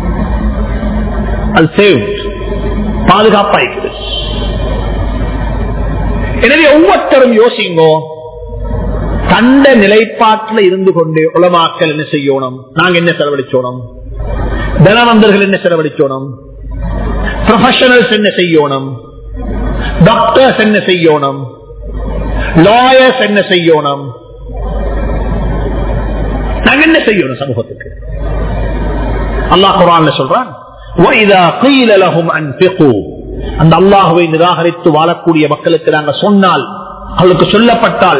அது சேவ் பாதுகாப்பா இருக்குது எனவே ஒவ்வொருத்தரும் யோசிங்கோ கண்ட நிலைப்பாட்டில் இருந்து கொண்டு உலமாக்கல் என்ன செய்யணும் நாங்க என்ன செலவழிச்சோணும் தனவந்தர்கள் என்ன செலவழிச்சோணும் ப்ரொஃபஷனல்ஸ் என்ன செய்யணும் டாக்டர்ஸ் என்ன செய்யணும் லாயர்ஸ் என்ன செய்யணும் நாங்க என்ன செய்யணும் சமூகத்துக்கு அல்லாஹ் குரான் சொல்றான் அந்த அல்லாஹுவை நிராகரித்து வாழக்கூடிய மக்களுக்கு நாங்க சொன்னால் அவளுக்கு சொல்லப்பட்டால்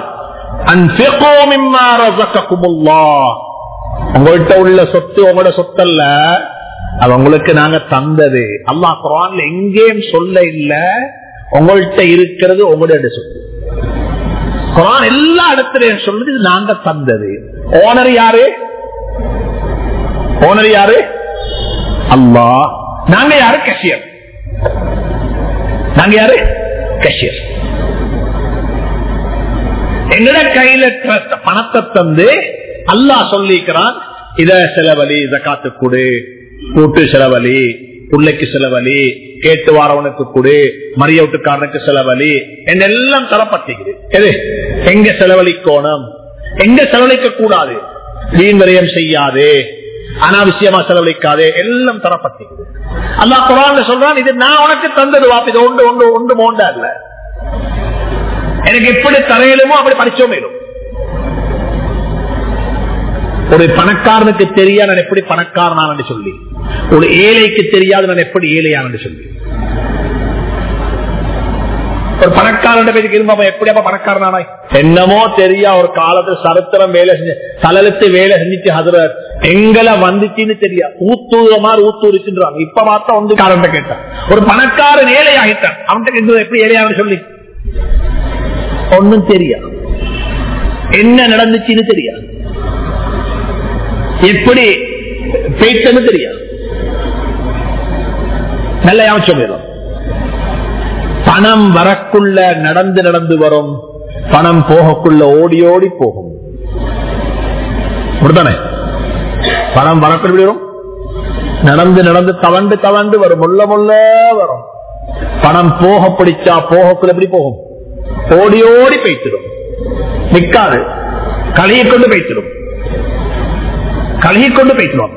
உங்கள்கிட்ட உள்ள சொத்து உங்களோட சொத்தல்ல அது உங்களுக்கு நாங்க தந்தது அல்லாஹ் குரான்ல எங்கேயும் சொல்ல இல்ல உங்கள்கிட்ட இருக்கிறது உங்களுடைய சொத்து குரான் எல்லா இடத்துலயும் சொல்றது நாங்க தந்தது ஓனர் யாரு ஓனர் யாரு அல்லா நாங்க யாரு கஷியர் நாங்க யாரு கஷியர் எங்கட கையில trust- பணத்தை தந்து அல்லாஹ் சொல்லிக்கிறான் இத செலவழி ஜக்காத்து கொடு கூட்டு செலவழி பிள்ளைக்கு செலவழி கேட்டு வாரவனுக்கு கொடு மரிய வீட்டுக்காரனுக்கு செலவழி எல்லாம் தரப்பட்டிக்குது எது எங்க செலவழிக்கோணும் எங்க செலவழிக்க கூடாது வீண் விரயம் செய்யாதே அனாவசியமா செலவழிக்காதே எல்லாம் தரப்பட்டிக்குது அல்லாஹ் குரான் சொல்றான் இது நான் உனக்கு தந்தது வாப்பு இது ஒன்று ஒன்று ஒன்று மோண்டா இல்ல எனக்கு எப்படி தரையிலுமோ அப்படி படிச்சோம் மேலும் ஒரு பணக்காரனுக்கு தெரியா நான் எப்படி பணக்காரனான்னு சொல்லி ஒரு ஏழைக்கு தெரியாது நான் எப்படி ஏழையானு சொல்லி ஒரு பணக்காரன் பேருக்கு இருந்தவன் எப்படி அப்ப பணக்காரனானாய் என்னமோ தெரியா ஒரு காலத்துல சரித்திரம் வேலை செஞ்சு தலையெழுத்து வேலை செஞ்சுட்டு அதுல எங்களை வந்துச்சுன்னு தெரியா ஊத்தூர மாதிரி ஊத்தூரிச்சுன்றாங்க இப்ப பார்த்தா வந்து காரன் கேட்டான் ஒரு பணக்காரன் ஏழை ஆகிட்டான் அவன்கிட்ட இருந்தது எப்படி ஏழையானு சொல்லி ஒன்னும் தெரியா என்ன நடந்துச்சுன்னு தெரியா எப்படி பேய்த்தன்னு தெரியா நல்ல யாச்சம் வேணும் பணம் வரக்குள்ள நடந்து நடந்து வரும் பணம் போகக்குள்ள ஓடி ஓடி போகும் அப்படித்தானே பணம் வரக்குள்ள எப்படி வரும் நடந்து நடந்து தவண்டு தவண்டு வரும் முள்ள முள்ள வரும் பணம் போக பிடிச்சா போகக்குள்ள எப்படி போகும் ஓடி ஓடி பேய்த்திடும் நிக்காது கழுகி கொண்டு பேய்த்திடும் கழுகி கொண்டு பேய்த்திடும்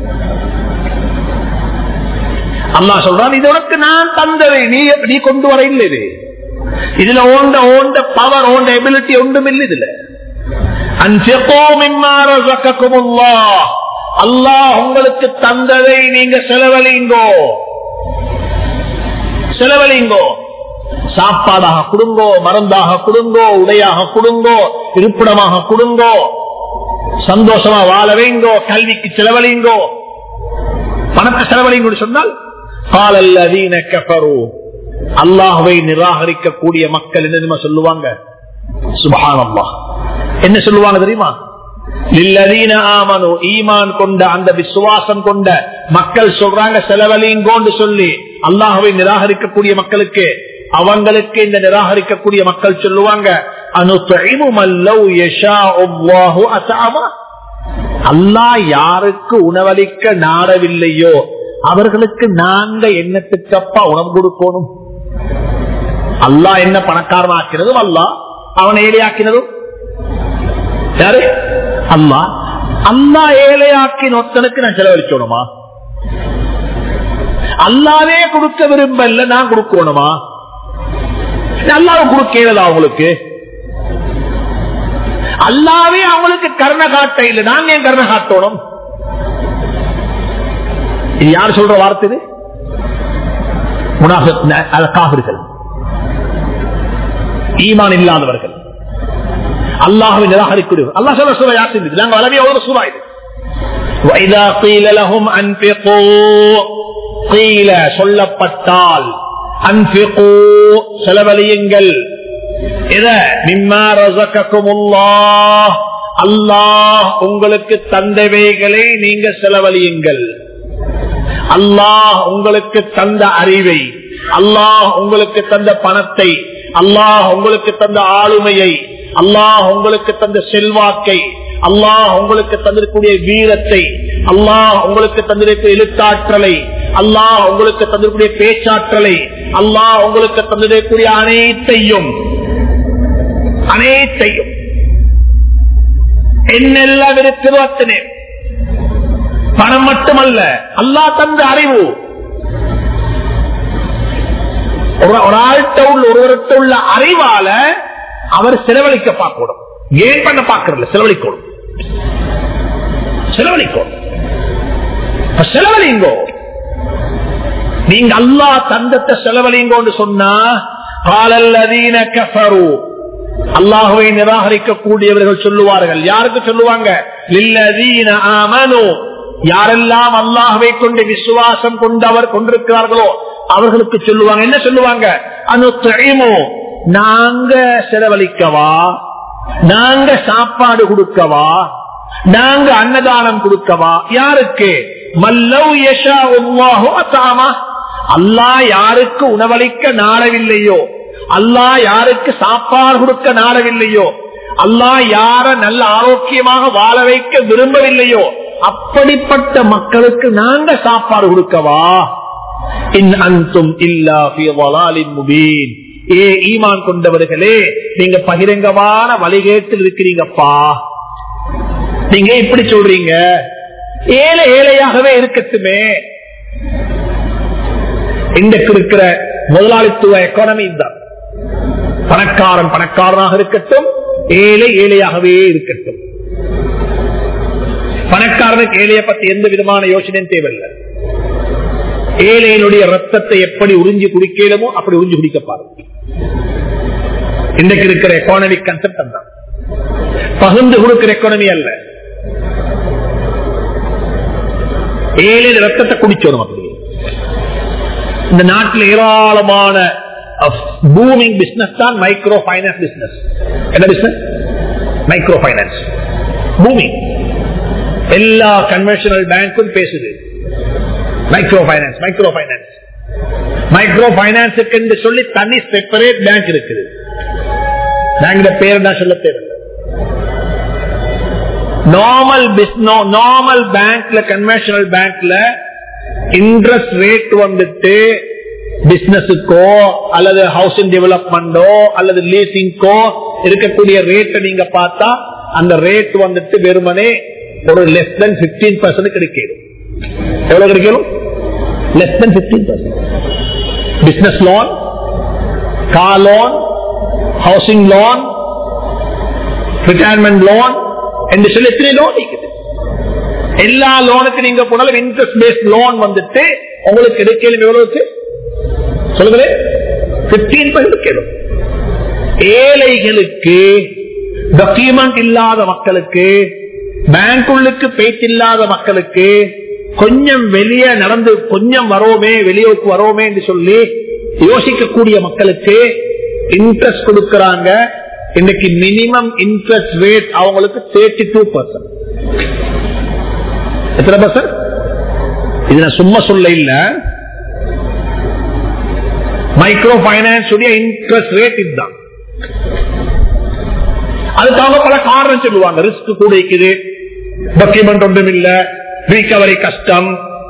அல்லா சொல்றான் இது உனக்கு நான் தந்தது நீ நீ கொண்டு வர இல்லை இது இதுல ஓண்ட ஓண்ட பவர் ஓண்ட எபிலிட்டி ஒன்றும் இல்லை இதுல அல்லாஹ் உங்களுக்கு தந்ததை நீங்க செலவழிங்கோ செலவழிங்கோ சாப்பாடாக கொடுங்கோ மருந்தாக கொடுங்கோ உடையாக கொடுங்கோ இருப்பிடமாக கொடுங்கோ சந்தோஷமா வாழ வைங்கோ கல்விக்கு செலவழிங்கோ பணத்தை செலவழிங்கன்னு சொன்னால் காலல்லதீன கஃபரு அல்லாஹுவை நிராகரிக்கக்கூடிய மக்கள் என்ன சொல்லுவாங்க சுபஹான் அல்லாஹ் என்ன சொல்லுவாங்க தெரியுமா லில்லதீன ஆமனு ஈமான் கொண்ட அந்த விசுவாசம் கொண்ட மக்கள் சொல்றாங்க செலவழிங்கோன்னு சொல்லி அல்லாஹுவை நிராகரிக்கக்கூடிய மக்களுக்கு அவங்களுக்கு இந்த நிராகரிக்கக்கூடிய மக்கள் சொல்லுவாங்க அல்லாஹ் யாருக்கு உணவளிக்க நாடவில்லையோ அவர்களுக்கு நாங்க என்னத்துக்கப்பா உணவு கொடுக்கணும் அல்லாஹ் என்ன பணக்காரன் ஆக்கினதும் அல்லா அவனை ஏழையாக்கினதும் யாரு அல்லா அல்லா ஏழையாக்கின ஒத்தனுக்கு நான் செலவழிக்கணுமா அல்லாவே கொடுக்க விரும்பல நான் கொடுக்கணுமா அல்லாவும் கொடுக்கல அவங்களுக்கு அல்லாவே அவங்களுக்கு கருணை காட்ட இல்லை நாங்க ஏன் கருணை காட்டணும் இது யார் சொல்ற வார்த்தை இது காவிர்கள் ஈமான் இல்லாதவர்கள் அல்லாஹுவை நிராகரிக்கூடியவர் அல்லாஹ் சொல்ல சொல்ல யார் செஞ்சது நாங்கள் வளவே எவ்வளவு சூறா இது وَإِذَا قِيلَ لَهُمْ أَنْفِقُوا قِيلَ சொல்லப்பட்டால் أَنْفِقُوا செலவழியுங்கள் இத மிம்மா ரசக்கக்குமுல்லாஹ் அல்லாஹ் உங்களுக்கு தந்தவைகளை நீங்க செலவழியுங்கள் அல்லாஹ் உங்களுக்கு தந்த அறிவை அல்லாஹ் உங்களுக்கு தந்த பணத்தை அல்லாஹ் உங்களுக்கு தந்த ஆளுமையை அல்லாஹ் உங்களுக்கு தந்த செல்வாக்கை அல்லாஹ் உங்களுக்கு தந்திருக்கூடிய வீரத்தை அல்லாஹ் உங்களுக்கு தந்திருக்க எழுத்தாற்றலை அல்லாஹ் உங்களுக்கு தந்திருக்கூடிய பேச்சாற்றலை அல்லாஹ் உங்களுக்கு தந்திருக்கக்கூடிய அனைத்தையும் அனைத்தையும் என்னெல்லாம் இருக்கிறதோ அத்தனை பணம் மட்டுமல்ல அல்லா தந்த அறிவு ஒரு ஆள்கிட்ட உள்ள ஒருவர்கிட்ட உள்ள அறிவால அவர் செலவழிக்க பார்க்கணும் ஏன் பண்ண பார்க்கறதில்ல செலவழிக்கணும் செலவழிக்கணும் செலவழிங்கோ நீங்க அல்லா தந்தத்தை செலவழிங்கோன்னு சொன்னா காலல்லதீன கஃபரு அல்லாஹுவை நிராகரிக்கக்கூடியவர்கள் சொல்லுவார்கள் யாருக்கு சொல்லுவாங்க லில்லதீன ஆமனு யாரெல்லாம் அல்லாஹுவை கொண்டு விசுவாசம் கொண்டவர் கொண்டிருக்கிறார்களோ அவர்களுக்கு சொல்லுவாங்க என்ன சொல்லுவாங்க அனு நாங்க செலவழிக்கவா நாங்க சாப்பாடு கொடுக்கவா நாங்க அன்னதானம் கொடுக்கவா யாருக்கு மல்லவ் யஷா உல்லாஹு அத்தாமா அல்லாஹ் யாருக்கு உணவளிக்க நாடவில்லையோ அல்லாஹ் யாருக்கு சாப்பாடு கொடுக்க நாடவில்லையோ அல்லாஹ் யார நல்ல ஆரோக்கியமாக வாழ வைக்க விரும்பவில்லையோ அப்படிப்பட்ட மக்களுக்கு நாங்க சாப்பாடு கொடுக்கவா இன் அன்தும் இல்லா ஃபீ வலாலின் முபீன் ஏ ஈமான் கொண்டவர்களே நீங்க பகிரங்கமான வழிகேட்டில் இருக்கிறீங்கப்பா நீங்க இப்படி சொல்றீங்க ஏழை ஏழையாகவே இருக்கட்டுமே இன்றைக்கு இருக்கிற முதலாளித்துவ எக்கானமி தான் பணக்காரன் பணக்காரனாக இருக்கட்டும் ஏழை ஏழையாகவே இருக்கட்டும் பணக்காரனுக்கு ஏழையை பத்தி எந்த விதமான யோசனையும் தேவையில்லை ஏழையினுடைய ரத்தத்தை எப்படி உறிஞ்சி குடிக்கலுமோ அப்படி உறிஞ்சி குடிக்க பாருங்க இன்றைக்கு இருக்கிற எக்கானமிக் கன்செப்ட் தான் பகிர்ந்து கொடுக்கிற எக்கானமி அல்ல ஏழை ரத்தத்தை குடிச்சோடும் அப்படி இந்த நாட்டில் ஏராளமான பூமிங் பிசினஸ் தான் மைக்ரோ பைனான்ஸ் பிசினஸ் என்ன பிசினஸ் மைக்ரோ பைனான்ஸ் பூமிங் எல்லா கன்வென்ஷனல் பேங்க்கும் பேசுது micro finance micro finance micro பைனான்ஸுக்கு என்று சொல்லி தனி செப்பரேட் பேங்க் இருக்குது பேங்க் பேர் தான் சொல்ல தேவையில்லை நார்மல் நார்மல் பேங்க்ல கன்வென்ஷனல் பேங்க்ல இன்ட்ரெஸ்ட் ரேட் வந்துட்டு பிசினஸுக்கோ அல்லது ஹவுசிங் டெவலப்மெண்டோ அல்லது லீசிங்கோ இருக்கக்கூடிய ரேட்டை நீங்க பார்த்தா அந்த ரேட் வந்துட்டு வெறுமனே ஒரு லெஸ் தென் பிப்டீன் பர்சன்ட் கிடைக்கும் எவ்வளவு கிடைக்கும் less then fifteen percent business loan car loan housing loan retirement loan என்று சொல்லி எத்தனை லோன் இருக்குது எல்லா லோனுக்கு நீங்க போனாலும் இன்ட்ரெஸ்ட் பேஸ்ட் லோன் வந்துட்டு உங்களுக்கு கிடைக்கலும் எவ்வளவுக்கு சொல்லுங்களேன் பிப்டீன் பர்சன்ட் கேளும் ஏழைகளுக்கு டாக்குமெண்ட் இல்லாத மக்களுக்கு பேங்குள்ளுக்கு பேச்சில்லாத மக்களுக்கு கொஞ்சம் வெளியே நடந்து கொஞ்சம் வரோமே வெளியூருக்கு வரோமே என்று சொல்லி யோசிக்கக்கூடிய மக்களுக்கு இன்ட்ரெஸ்ட் கொடுக்கறாங்க இன்னைக்கு மினிமம் இன்ட்ரெஸ்ட் ரேட் அவங்களுக்கு தேர்ட்டி டூ பர்சன்ட் எத்தனை பர்சன்ட் இது நான் சும்மா சொல்ல இல்ல மைக்ரோ பைனான்ஸ் இன்ட்ரெஸ்ட் ரேட் இதுதான் அதுக்காக பல காரணம் சொல்லுவாங்க ரிஸ்க் கூட இருக்குது டாக்குமெண்ட் ஒன்றும் இல்ல ரீகவரி கஷ்டம்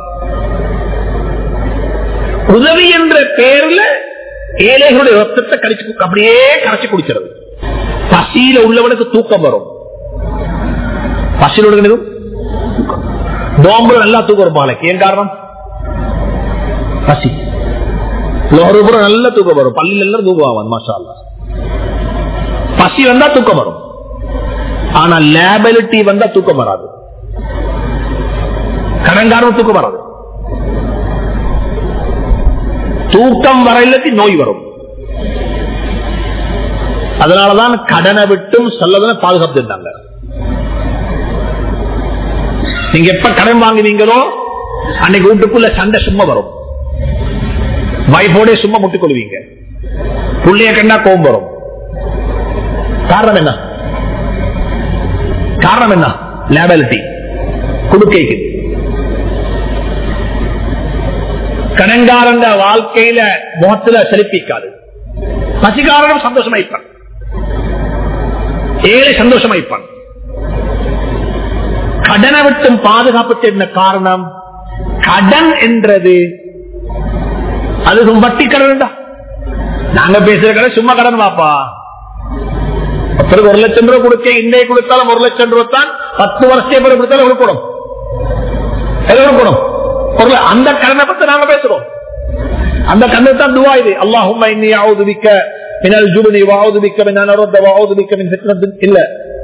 உதவி என்ற பேர்ல ஏழைகளுடைய ரத்தத்தை கடிச்சு அப்படியே கரைச்சு குடிக்கிறது பசியில உள்ளவனுக்கு தூக்கம் வரும் பசியில் உள்ளவனுக்கு நோம்புல நல்லா தூக்கம் வரும் பாலைக்கு ஏன் காரணம் பசி லோகபுரம் நல்ல தூக்கம் வரும் பள்ளியில எல்லாம் தூக்குவான் மாஷா அல்லாஹ். பசி வந்தா தூக்கம் வரும் ஆனா லேபிலிட்டி வந்தா தூக்கம் வராது கடன்காரம் தூக்கம் வராது தூக்கம் வரையிலத்தி நோய் வரும் அதனாலதான் கடனை விட்டும் சொல்லதன பாதுகாப்பு இருந்தாங்க நீங்க எப்ப கடன் வாங்குவீங்களோ அன்னைக்கு வீட்டுக்குள்ள சண்டை சும்மா வரும் வைஃபோட சும்மா முட்டிக் கொள்வீங்க புள்ளைய கண்டா கோபம் வரும் காரணம் என்ன காரணம் என்ன லேபிலிட்டி கொடுக்கைக்கு கடன்காரங்க வாழ்க்கையில முகத்துல செலுத்திக்காது பசிகாரனும் சந்தோஷமாயிப்பான் ஏழை சந்தோஷமாயிப்பான் கடனை விட்டும் பாதுகாப்பு என்ன காரணம் கடன் என்றது அது வட்டி கடன் தான் நாங்க பேசுற கடன் சும்மா கடன் வாப்பா ஒருத்தருக்கு ஒரு லட்சம் ரூபாய் கொடுக்க இன்றைய கொடுத்தாலும் ஒரு லட்சம் ரூபாய் தான் பத்து வருஷம் பிறகு கொடுத்தாலும் கொடுக்கணும் எது கொடுக்கணும் ஒரு ல- அந்த கடனை பத்தி நாங்க பேசுறோம் அந்த கண்ணு தான் துவா இது அல்லாஹும் இன்னி ஆவுது விக்க மினல் ஜுபனி வாவுது விக்க மின் அனரத்த வாவுது விக்க மின் ஃபித்னத்தின் இல்ல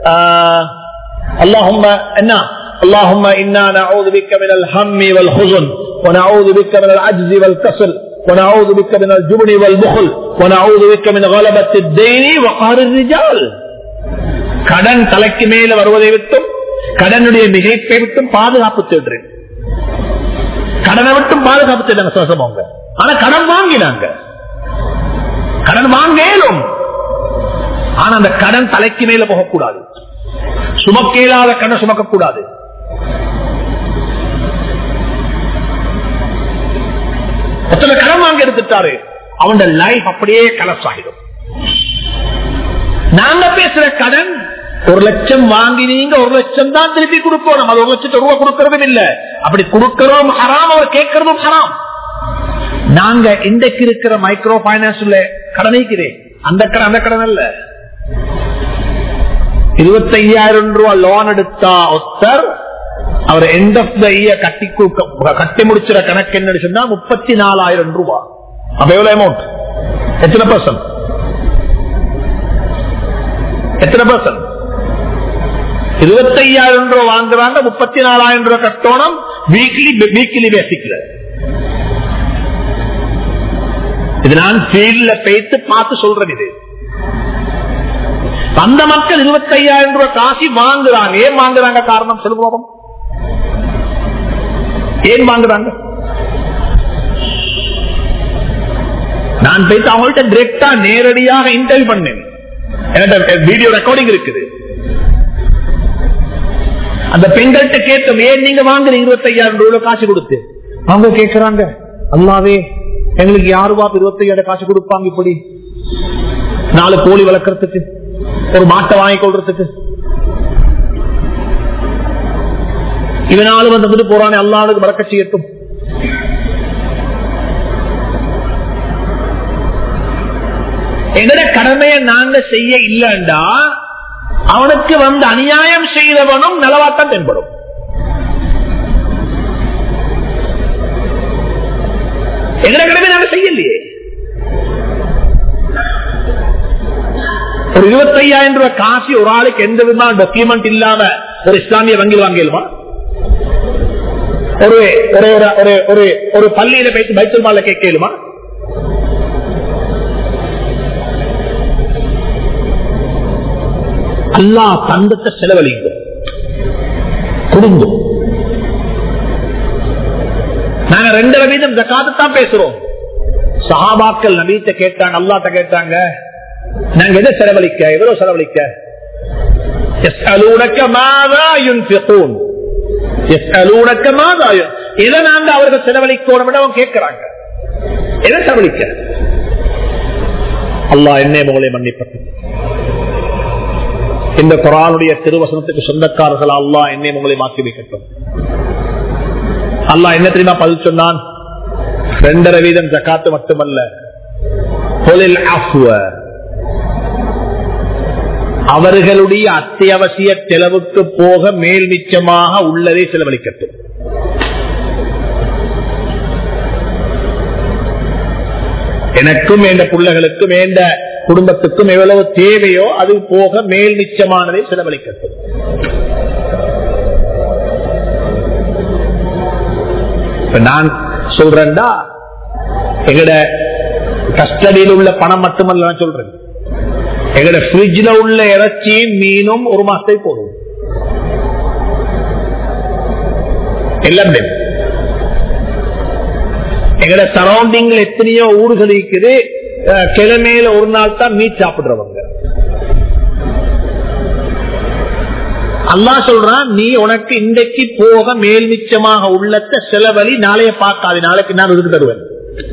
اللهم إنا اللهم إنا نعوذ بك من الهم والحزن ونعوذ بك من العجز والكسل ونعوذ بك من الجبن والبخل ونعوذ بك من غلبة الدين وقهر الرجال கடன் தலைக்கு மேல வருவதை விட்டும் கடனுடைய மிகைப்பை விட்டும் பாதுகாப்பு தேடுறேன் கடனை விட்டும் பாதுகாப்பு தேடுறாங்க சுவாசம் ஆனா கடன் வாங்கினாங்க கடன் வாங்கலும் ஆனா அந்த கடன் தலைக்கு மேல போகக்கூடாது சுமக்க இயலாத கடன் சுமக்க கூடாது எத்தனை கடன் வாங்கி எடுத்துட்டாரு அவனோட லைஃப் அப்படியே கலப்ஸ் ஆகிடும் நாங்க பேசுற கடன் ஒரு லட்சம் வாங்கினீங்க ஒரு லட்சம் தான் திருப்பி கொடுப்போம் நம்ம அது ஒரு லட்சத்து ரூபாய் கொடுக்கறதும் இல்ல அப்படி கொடுக்கறோம் ஹராம் அவர் கேட்கறதும் ஹராம் நாங்க இன்றைக்கு இருக்கிற மைக்ரோ பைனான்ஸ்ல கடனைக்கிறேன் அந்த கடன் அந்த கடன் அல்ல இருபத்தையாயிரம் ரூபாய் லோன் எடுத்தா ஒருத்தர் அவர் எண்ட் ஆஃப் த இயர் கட்டி கொடுக்க- கட்டி முடிச்சிற கணக்கு என்ன சொன்னா முப்பத்தி நாலாயிரம் ரூபாய் அப்ப எவ்வளவு அமௌண்ட் எத்தனை பர்சன்ட் எத்தனை பர்சன்ட் இருபத்தையாயிரம் ரூபாய் வாங்குறாங்க முப்பத்தி நாலாயிரம் ரூபாய் கட்டணும் வீக்லி வீக்லி பேசிக்கல இது நான் ஃபீல்ட்ல பேத்து பார்த்து சொல்றேன் இது அந்த மக்கள் இருபத்தையாயிரம் ரூபாய் காசி வாங்குறாங்க ஏன் வாங்குறாங்க காரணம் சொல்லுவோம் ஏன் வாங்குறாங்க நான் போயிட்டு அவங்கள்ட்ட டிரெக்டா நேரடியாக இன்டர்வியூ பண்ணேன் என்கிட்ட வீடியோ ரெக்கார்டிங் இருக்குது அந்த பெண்கள்கிட்ட கேட்டோம் ஏன் நீங்க வாங்குறீங்க இருபத்தையாயிரம் ரூபாய் காசு கொடுத்து அவங்க கேட்கிறாங்க அல்லாவே எங்களுக்கு யாரு பாப்பு இருபத்தையாயிரம் காசு கொடுப்பாங்க இப்படி நாலு கோழி வளர்க்கறதுக்கு ஒரு மாட்டை வாங்கி கொள்றதுக்கு இவனாலும் வந்துட்டு போறானே அல்லாளுக்கு வளர்க்க செய்யட்டும் எங்கட கடமையை நாங்க செய்ய இல்லைண்டா அவனுக்கு வந்து அநியாயம் செய்தவனும் நலவாத்தான் தென்படும் எங்கட கடமை நாங்க செய்யலையே ஒரு இருபத்தையாயிரம் ரூபாய் காசு ஒரு ஆளுக்கு எந்த விதமான டாக்குமெண்ட் இல்லாம ஒரு இஸ்லாமிய வங்கியில் வாங்கிடுமா ஒரு ஒரு ஒரு- ஒரு ஒரு ஒரு பள்ளியில போயிட்டு பைத்தல் மால கேட்கலுமா அல்லா தந்தத்தை செலவழிங்க குடும்பம் நாங்க ரெண்டரை வீதம் ஜக்காத்து தான் பேசுறோம் சஹாபாக்கள் நபீத்த கேட்டாங்க அல்லாட்ட கேட்டாங்க நாங்க எதை செலவழிக்க எவ்வளவு செலவழிக்க يسألونك ماذا ينفقون يسألونك ماذا ين- எதை நாங்க அவர்கள் செலவழிக்கணும் அவங்க கேட்கிறாங்க எதை செலவழிக்க அல்லாஹ் என்னை உங்களை மன்னிப்பட்டு இந்த குரானுடைய திருவசனத்துக்கு சொந்தக்காரர்கள் அல்லாஹ் என்னை உங்களை மாற்றி வைக்கட்டும் அல்லாஹ் என்ன தெரியுமா பதில் சொன்னான் ரெண்டரை வீதம் ஜக்காத்து மட்டுமல்ல தொழில் அஃப்வ. அவர்களுடைய அத்தியாவசிய செலவுக்கு போக மேல் மிச்சமாக உள்ளதை செலவழிக்கட்டும் எனக்கும் எந்த பிள்ளைகளுக்கும் எந்த குடும்பத்துக்கும் எவ்வளவு தேவையோ அது போக மேல் மிச்சமானதை செலவழிக்கட்டும் இப்ப நான் சொல்றேன்டா எங்கட கஸ்டடியில் உள்ள பணம் மட்டுமல்ல நான் சொல்றேன் எங்கட பிரிட்ஜ்ல உள்ள இறைச்சியும் மீனும் ஒரு மாசத்தை போதும் எல்லாம் தேவை. எங்கட சரௌண்டிங்ல எத்தனையோ ஊர்கள் இருக்குது அஹ், கிழமையில ஒரு நாள் தான் மீட் சாப்பிடுறவங்க அல்லா சொல்றான் நீ உனக்கு இன்றைக்கு போக மேல் மிச்சமாக உள்ளத்த செலவழி நாளைய பார்க்காது நாளைக்கு நான் இதுக்கு தருவேன்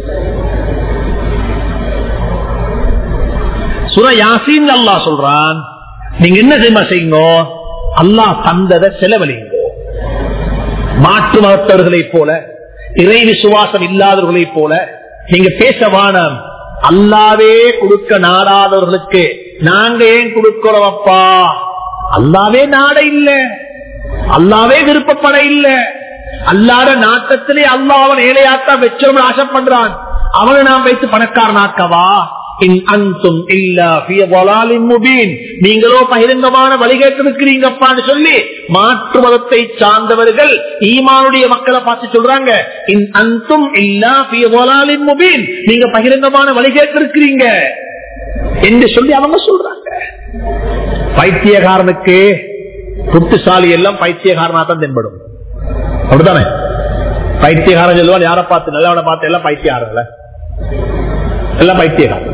சுர யாசின் அல்லா சொல்றான் நீங்க என்ன தெரியுமா செய்யுங்க அல்லாஹ் தந்ததை செலவழிங்க மாற்று மதத்தவர்களைப் போல இறை விசுவாசம் இல்லாதவர்களைப் போல நீங்க பேச வானம் அல்லாவே கொடுக்க நாடாதவர்களுக்கு நாங்க ஏன் கொடுக்கிறோமப்பா அல்லாவே நாட இல்ல அல்லாவே விருப்பப்பட இல்ல அல்லாத நாட்டத்திலே அல்லாஹ் அவன் ஏழையாத்தான் வச்சவன் ஆசைப்படுறான் அவனை நாம் வைத்து பணக்காரனாக்கவா இன் அன்தும் இல்லா ஃபிய வலாலின் முபீன். நீங்களோ பகிரங்கமான வழிகேட்டு இருக்கிறீங்கப்பான்னு சொல்லி மாற்று மதத்தை சார்ந்தவர்கள் ஈமானுடைய மக்களை பார்த்து சொல்றாங்க இன் அன்தும் இல்லா ஃபிய வலாலின் முபீன். நீங்க பகிரங்கமான வழிகேட்டு இருக்கிறீங்க என்று சொல்லி அவங்க சொல்றாங்க பைத்தியகாரனுக்கு புத்திசாலி எல்லாம் பைத்தியகாரனா தான் தென்படும் அப்படித்தானே பைத்தியகாரன் சொல்லுவான் யாரை பார்த்து நல்லவனை பார்த்து எல்லாம் பைத்தியகாரங்கள எல்லாம் பைத்தியகாரன்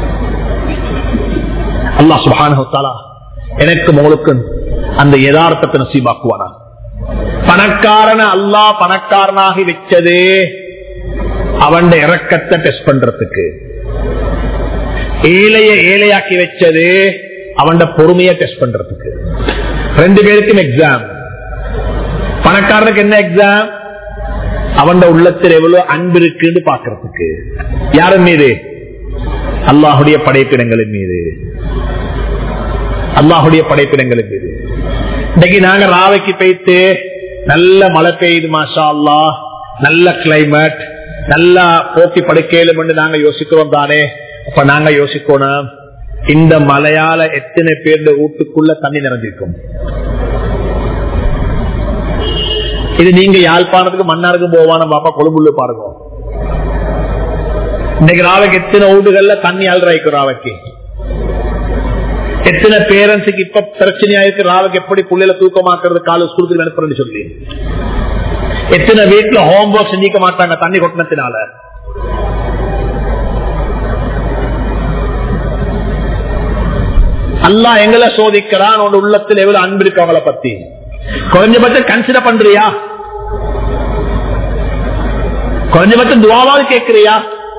அல்லா சுபானா எனக்கும் உங்களுக்கு அந்த யதார்த்தத்தை நசீபாக்குவானா பணக்காரன அல்லா பணக்காரனாகி வச்சது அவன் இறக்கத்தை டெஸ்ட் பண்றதுக்கு ஏழைய ஏழையாக்கி வச்சது அவன் பொறுமையை டெஸ்ட் பண்றதுக்கு ரெண்டு பேருக்கும் எக்ஸாம் பணக்காரனுக்கு என்ன எக்ஸாம் அவன் உள்ளத்தில் எவ்வளவு அன்பு இருக்குன்னு பாக்குறதுக்கு யாரும் மீது அல்லாஹுடைய படைப்பினங்களின் மீது அல்லாஹுடைய படைப்பினங்களின் மீது இன்னைக்கு நாங்க ராவைக்கு போயிட்டு நல்ல மழை பெய்யுது மாஷா அல்லா நல்ல கிளைமேட் நல்லா போட்டி படுக்கையிலும் நாங்க யோசிக்கிறோம் தானே அப்ப நாங்க யோசிக்கணும் இந்த மலையால எத்தனை பேர் வீட்டுக்குள்ள தண்ணி நிறைஞ்சிருக்கும் இது நீங்க யாழ்ப்பாணத்துக்கு மன்னாருக்கு போவான பாப்பா கொழும்புள்ள பாருங்க இன்னைக்கு ராவைக்கு எத்தனை வீடுகள்ல தண்ணி அல்றாய்க்கும் ராவைக்கு எத்தனை பேரண்ட்ஸுக்கு இப்ப பிரச்சனையா இருக்கு ராவுக்கு எப்படி புள்ளையில தூக்கமாக்குறது கால ஸ்கூலுக்கு அனுப்புறேன்னு சொல்லி எத்தனை வீட்டுல ஹோம் ஒர்க் செஞ்சிக்க மாட்டாங்க தண்ணி கொட்டினத்தினால அல்லா எங்களை சோதிக்கிறான் உன் உள்ளத்தில் எவ்வளவு அன்பு இருக்கு அவங்கள பத்தி குறைஞ்சபட்சம் கன்சிடர் பண்றியா குறைஞ்சபட்சம் துவாவாவது கேட்கிறியா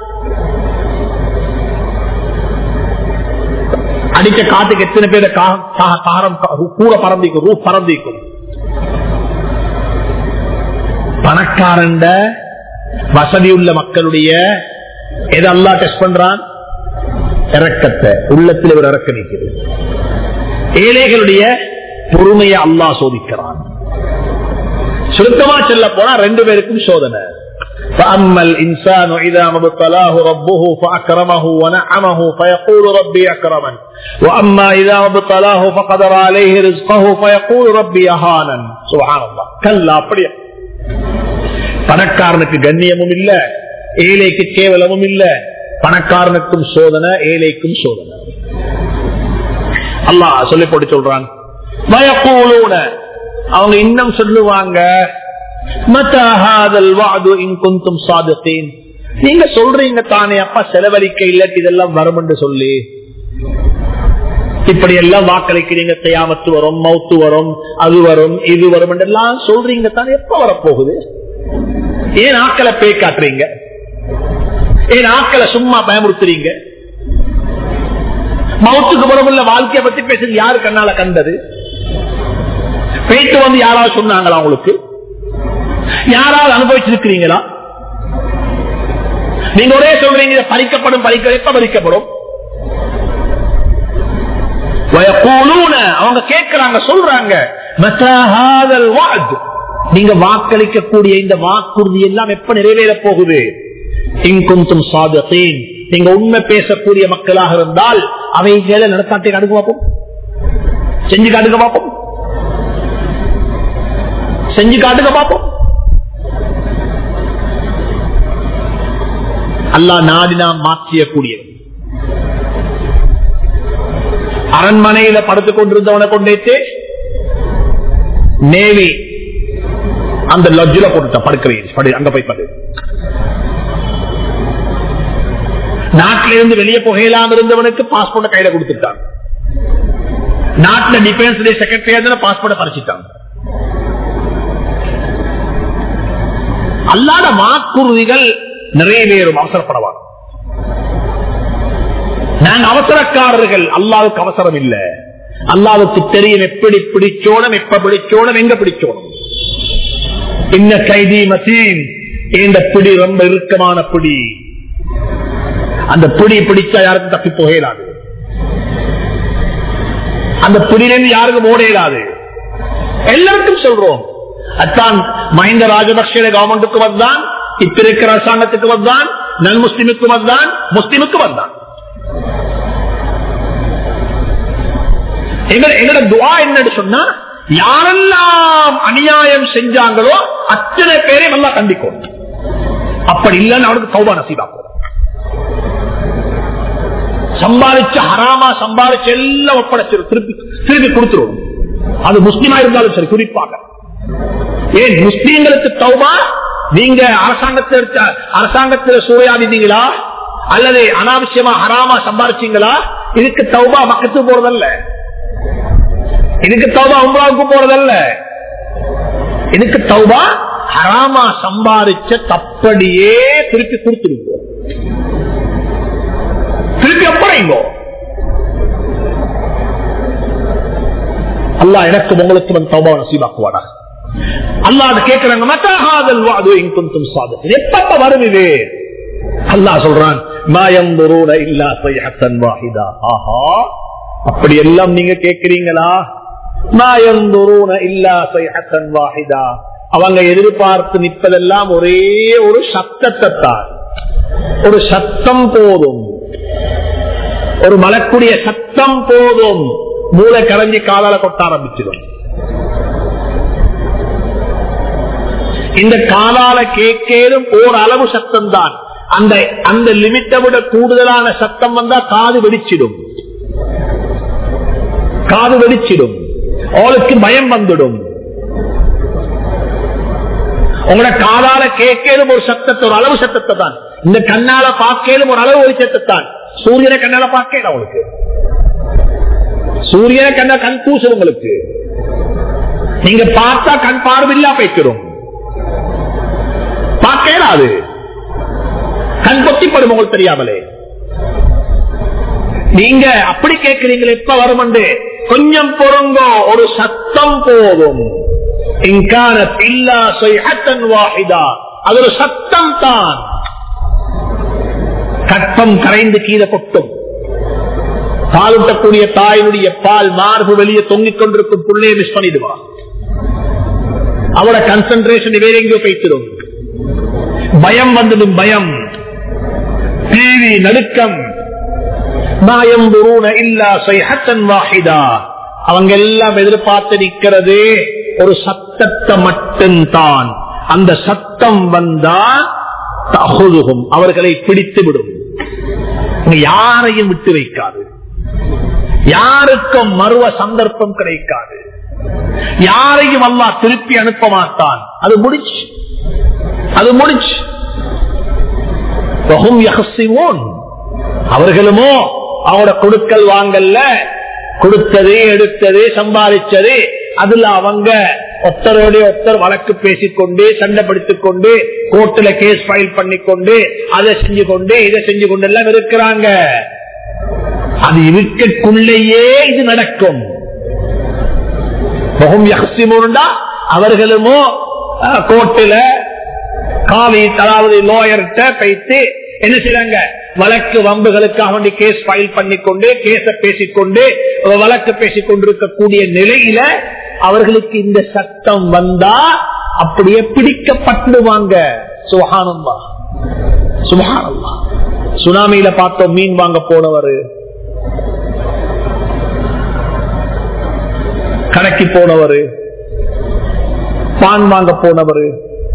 அடிச்ச காட்டுக்கு எத்தனை பேர் காரம் கூட பறந்திக்கும் ரூ பறந்திக்கும் பணக்காரண்ட வசதி உள்ள மக்களுடைய எதை அல்லா டெஸ்ட் பண்றான் இறக்கத்தை உள்ளத்தில் ஒரு இறக்க நிற்கிறது ஏழைகளுடைய பொறுமையை அல்லா சோதிக்கிறான் சுருக்கமா சொல்ல போனா ரெண்டு பேருக்கும் சோதனை فأما الإنسان إذا ما ابتلاه ربه فأكرمه ونعمه فيقول ربي أكرمن وأما إذا ما ابتلاه فقدر عليه رزقه فيقول ربي أهانا سبحان الله كلا அப்படியே பணக்காரனுக்கு கண்ணியமும் இல்ல ஏழைக்கு கேவலமும் இல்ல பணக்காரனுக்கும் சோதனை ஏழைக்கும் சோதனை அல்லாஹ் சொல்லி போட்டு சொல்றான் பயக்கூலூன அவங்க இன்னும் சொல்லுவாங்க நீங்க சொல்றீங்க தானே அப்பா செலவழிக்க இல்லாட்டி இதெல்லாம் வரும் என்று சொல்லி இப்படி எல்லாம் வாக்களிக்கிறீங்க கையாமத்து வரும் மவுத்து வரும் அது வரும் இது வரும் எல்லாம் சொல்றீங்க தானே எப்ப வரப்போகுது ஏன் ஆக்களை பே காட்டுறீங்க ஏன் ஆக்களை சும்மா பயமுறுத்துறீங்க மவுத்துக்கு புறமுள்ள வாழ்க்கையை பத்தி பேசுறது யாரு கண்ணால கண்டது போயிட்டு வந்து யாராவது சொன்னாங்களா உங்களுக்கு யாராவது அனுபவிச்சிருக்கிறீங்களா நீங்க ஒரே சொல்றீங்க பறிக்கப்படும் பறிக்க எப்ப பறிக்கப்படும் அவங்க கேட்கிறாங்க சொல்றாங்க நீங்க வாக்களிக்கக்கூடிய இந்த வாக்குறுதி எல்லாம் எப்ப நிறைவேற போகுது இங்குந்தும் சாதத்தேன் நீங்க உண்மை பேசக்கூடிய மக்களாக இருந்தால் அவைகளை நடத்தாட்டை கடுக்க பார்ப்போம் செஞ்சு காட்டுக்க பார்ப்போம் செஞ்சு காட்டுக்க பார்ப்போம் அல்லா நாடினா மாற்றியக்கூடியது அரண்மனையில படுத்துக் கொண்டிருந்தவனை கொண்டேட்டு நேவி அந்த லட்ஜில போட்டுட்ட படுக்கிறேன் அங்க போய் படு நாட்டில இருந்து வெளியே புகையலாம் இருந்தவனுக்கு பாஸ்போர்ட் கையில கொடுத்துட்டான் நாட்டுல டிஃபென்ஸ் செக்ரட்டரி பாஸ்போர்ட் பறிச்சிட்டான் அல்லாத வாக்குறுதிகள் நிறைவேறும் அவசரப்படவான் நாங்க அவசரக்காரர்கள் அல்லாவுக்கு அவசரம் இல்ல அல்லாவுக்கு தெரியும் எப்படி பிடிச்சோனம் எப்ப பிடிச்சோனம் எங்க பிடிச்சோனம் இந்த கைதி மசீன் இந்த பிடி ரொம்ப இறுக்கமான பிடி அந்த பிடி பிடிச்சா யாருக்கும் தப்பி போகலாது அந்த பிடியிலிருந்து யாருக்கும் ஓட இயலாது எல்லாருக்கும் சொல்றோம் அத்தான் மஹிந்த ராஜபக்சே கவர்மெண்ட்டுக்கு வந்தான் இப்ப இருக்கிற அரசாங்கத்துக்கு வந்தான் நல் முஸ்லிமுக்கு வந்தான் முஸ்லிமுக்கு வந்தான் எங்களோட துவா என்னன்னு சொன்னா யாரெல்லாம் அநியாயம் செஞ்சாங்களோ அத்தனை பேரை நல்லா கண்டிக்கும் அப்படி இல்லைன்னு அவனுக்கு கௌபா நசீபாக்கும் சம்பாதிச்ச ஹராமா சம்பாதிச்ச எல்லாம் ஒப்படைச்சிரு திருப்பி திருப்பி கொடுத்துருவோம் அது முஸ்லீமா இருந்தாலும் சரி குறிப்பாக ஏன் முஸ்லீம்களுக்கு தௌபா நீங்க அரசாங்கத்தில் அரசாங்கத்தில் சூறையாடினீங்களா அல்லது அனாவசியமா ஹராமா சம்பாதிச்சீங்களா இதுக்கு தௌபா மக்கத்துக்கு போறதல்ல இதுக்கு தௌபா உம்ராவுக்கு போறதல்ல இதுக்கு தௌபா ஹராமா சம்பாதிச்ச தப்படியே திருப்பி கொடுத்துருங்க திருப்பி அப்புறம் அல்லாஹ் எனக்கு உங்களுக்கு வந்து தௌபா நசீபாக்குவானா அல்லாஹ் அதை கேட்கிறாங்க மத்தாகாதல் வாது இங்கும் சாதத்தில் எப்பப்ப வரும் இது அல்லாஹ் சொல்றான் மாயம் துரூன இல்லா சைஹத்தன் வாஹிதா ஆஹா அப்படி எல்லாம் நீங்க கேட்கிறீங்களா மாயம் துரூன இல்லா சைஹத்தன் வாஹிதா அவங்க எதிர்பார்த்து நிற்பதெல்லாம் ஒரே ஒரு சத்தத்தை தான் ஒரு சத்தம் போதும் ஒரு மலக்குடைய சத்தம் போதும் மூளை கரைஞ்சி காலால கொட்ட ஆரம்பிச்சிடும் இந்த காலால கேட்கேதும் ஓர் அளவு சத்தம் தான் அந்த அந்த லிமிட்டை விட கூடுதலான சத்தம் வந்தா காது வெடிச்சிடும் காது வெடிச்சிடும் அவளுக்கு பயம் வந்துடும் உங்களோட காதால கேட்கலும் ஒரு சத்தத்தை ஒரு அளவு சத்தத்தை தான் இந்த கண்ணால பார்க்கலும் ஒரு அளவு ஒரு சத்தத்தான் சூரியனை கண்ணால பார்க்கல அவளுக்கு சூரியனை கண்ண கண் பூசு உங்களுக்கு நீங்க பார்த்தா கண் பார்வையில்லா போய்க்கிறோம் பார்க்கலாது கண் கொத்திப்படும் உங்களுக்கு தெரியாமலே நீங்க அப்படி கேட்கிறீங்களே எப்ப வரும் கொஞ்சம் பொருங்கோ ஒரு சத்தம் போதும் அது ஒரு சத்தம் தான் கற்பம் கரைந்து கீழே கொட்டும் பாலூட்டக்கூடிய தாயினுடைய பால் மார்பு வெளியே தொங்கிக் கொண்டிருக்கும் புள்ளையை மிஸ் பண்ணிடுவா அவட கன்சன்ட்ரேஷன் வேற எங்கேயோ போய்த்திடும் பயம் வந்துடும் பயம் டிவி நடுக்கம் மாயம் இல்லா சைஹத்தன் வாஹிதா அவங்க எல்லாம் எதிர்பார்த்து நிற்கிறது ஒரு சத்தத்தை மட்டும்தான் அந்த சத்தம் வந்தா தகுதுகும் அவர்களை பிடித்து விடும் யாரையும் விட்டு வைக்காது யாருக்கும் மறுவ சந்தர்ப்பம் கிடைக்காது யாரையும் அல்லா திருப்பி அனுப்ப மாட்டான் அது முடிச்சு அது முடிச்சு அவர்களுமோ அவங்களோட கொடுக்கல் வாங்கல்ல கொடுத்தது எடுத்தது சம்பாதிச்சது அதுல அவங்க ஒத்தரோட ஒத்தர் வழக்கு பேசிக்கொண்டு சண்டைப்படுத்திக் கொண்டு கோர்ட்டுல கேஸ் ஃபைல் பண்ணிக்கொண்டு அதை செஞ்சு கொண்டு இதை செஞ்சு கொண்டு எல்லாம் இருக்கிறாங்க அது இருக்கக்குள்ளேயே இது நடக்கும் அவர்களுமோ கோர்ட்டுல காவி அதாவது லோயர்கிட்ட பைத்து என்ன செய்யறாங்க வழக்கு வம்புகளுக்காக வேண்டி கேஸ் ஃபைல் பண்ணிக்கொண்டு கேஸ பேசிக்கொண்டு வழக்கு பேசிக் கொண்டிருக்கக்கூடிய நிலையில அவர்களுக்கு இந்த சட்டம் வந்தா அப்படியே பிடிக்கப்பட்டுவாங்க சுகானந்தா சுகானந்தா சுனாமியில பார்த்தோம் மீன் வாங்க போனவர் கணக்கி போனவர் பான் வாங்க போனவர்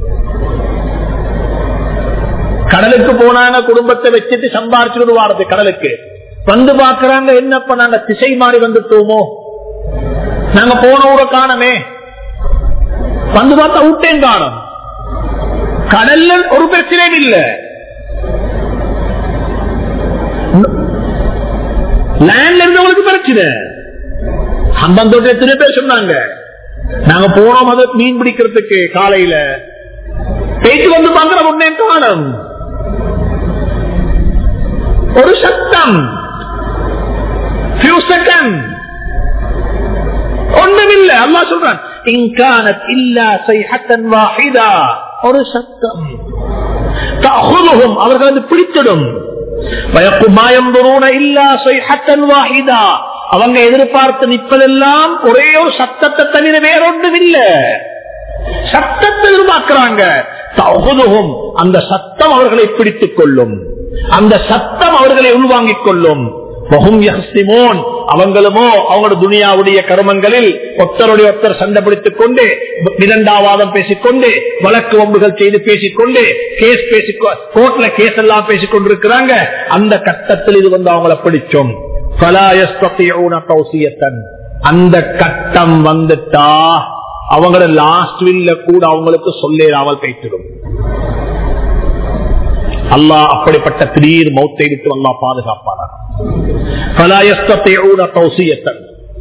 கடலுக்கு போனாங்க குடும்பத்தை வச்சுட்டு சம்பாரிச்சுட்டு வாரது கடலுக்கு வந்து பாக்குறாங்க என்னப்ப நாங்க திசை மாறி வந்துட்டோமோ நாங்க போன ஊரை காணமே வந்து பார்த்தா விட்டேன் காணும் கடல்ல ஒரு பிரச்சனையும் இல்ல லேண்ட்ல இருந்தவங்களுக்கு பிரச்சனை சம்பந்தோட்ட எத்தனை பேர் சொன்னாங்க நாங்க போனோம் அது மீன் பிடிக்கிறதுக்கு காலையில பேச்சு வந்து பாக்குற உடனே காணும் ஒரு சத்தம் செகண்ட் ஒண்ணுமில்லை அல்லா சொல்றான் இன்கானத் இல்லா சைஹத்தன் வாஹிதா ஒரு சத்தம் தகுதுகும் அவர்கள் வந்து பிடித்திடும் பயக்குமாயம் இல்லா சைஹத்தன் வாஹிதா அவங்க எதிர்பார்த்து நிற்பதெல்லாம் ஒரே ஒரு சத்தத்தை தவிர வேறொன்றும் இல்ல சத்தத்தை எதிர்பார்க்கிறாங்க தகுதுகும் அந்த சத்தம் அவர்களை பிடித்துக் கொள்ளும் அந்த சத்தம் அவர்களை உள்வாங்கிக் கொள்ளும் அவங்களுமோ அவங்களோட துனியாவுடைய கருமங்களில் ஒத்தருடைய ஒத்தர் சண்டை பிடித்துக் கொண்டு இரண்டாவாதம் பேசிக்கொண்டு வழக்கு வம்புகள் செய்து பேசிக்கொண்டு கேஸ் பேசி கோர்ட்ல கேஸ் எல்லாம் பேசிக் கொண்டிருக்கிறாங்க அந்த கட்டத்தில் இது வந்து அவங்கள பிடிச்சோம் அந்த கட்டம் வந்துட்டா அவங்களோட லாஸ்ட் வில்ல கூட அவங்களுக்கு சொல்லேராமல் பேசிடும் அல்லா அப்படிப்பட்ட திடீர் மௌத்தை விட்டு அல்லா பாதுகாப்பானார்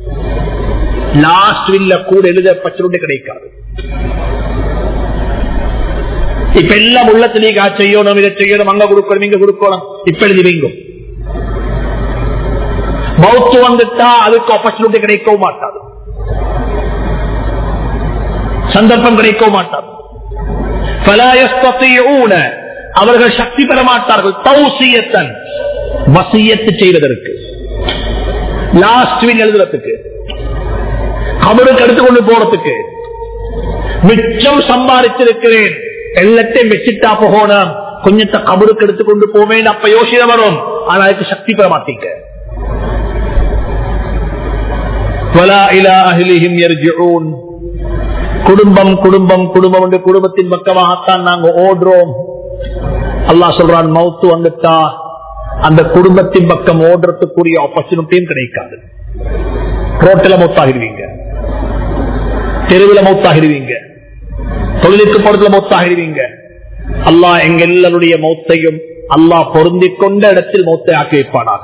லாஸ்ட் வில்ல கூட எழுதப்பட்டு கிடைக்காது இப்ப எல்லாம் உள்ளத்திலேயே செய்யணும் இதை செய்யணும் அங்க கொடுக்கணும் இங்க கொடுக்கணும் இப்ப எழுதி வைங்க மௌத்து வந்துட்டா அதுக்கு ஆப்பர்ச்சுனிட்டி கிடைக்கவும் மாட்டாது சந்தர்ப்பம் கிடைக்கவும் மாட்டாது அவர்கள் சக்தி பெற மாட்டார்கள் தௌசியத்தன் வசியத்து செய்வதற்கு லாஸ்ட் வீல் எழுதுறதுக்கு கபருக்கு எடுத்துக்கொண்டு போறதுக்கு மிச்சம் சம்பாதிச்சிருக்கிறேன் எல்லாத்தையும் வச்சுட்டா போகணும் கொஞ்சத்தை கபருக்கு எடுத்துக்கொண்டு போவேன் அப்ப யோசனை வரும் ஆனா அதுக்கு சக்தி பெற மாட்டீங்க குடும்பம் குடும்பம் குடும்பம் என்று குடும்பத்தின் பக்கமாகத்தான் நாங்க ஓடுறோம் அல்லா சொல்றான் மவுத்து வந்துட்டா அந்த குடும்பத்தின் பக்கம் ஓடுறதுக்குரிய ஆப்பர்ச்சுனிட்டியும் கிடைக்காது ரோட்டில் மௌத்தாகிடுவீங்க தெருவில் மௌத்தாகிடுவீங்க தொழிலுக்கு போறதுல மௌத்தாகிடுவீங்க அல்லாஹ் எங்க எல்லாருடைய மௌத்தையும் அல்லாஹ் பொருந்தி கொண்ட இடத்தில் மௌத்தை ஆக்கி வைப்பானாக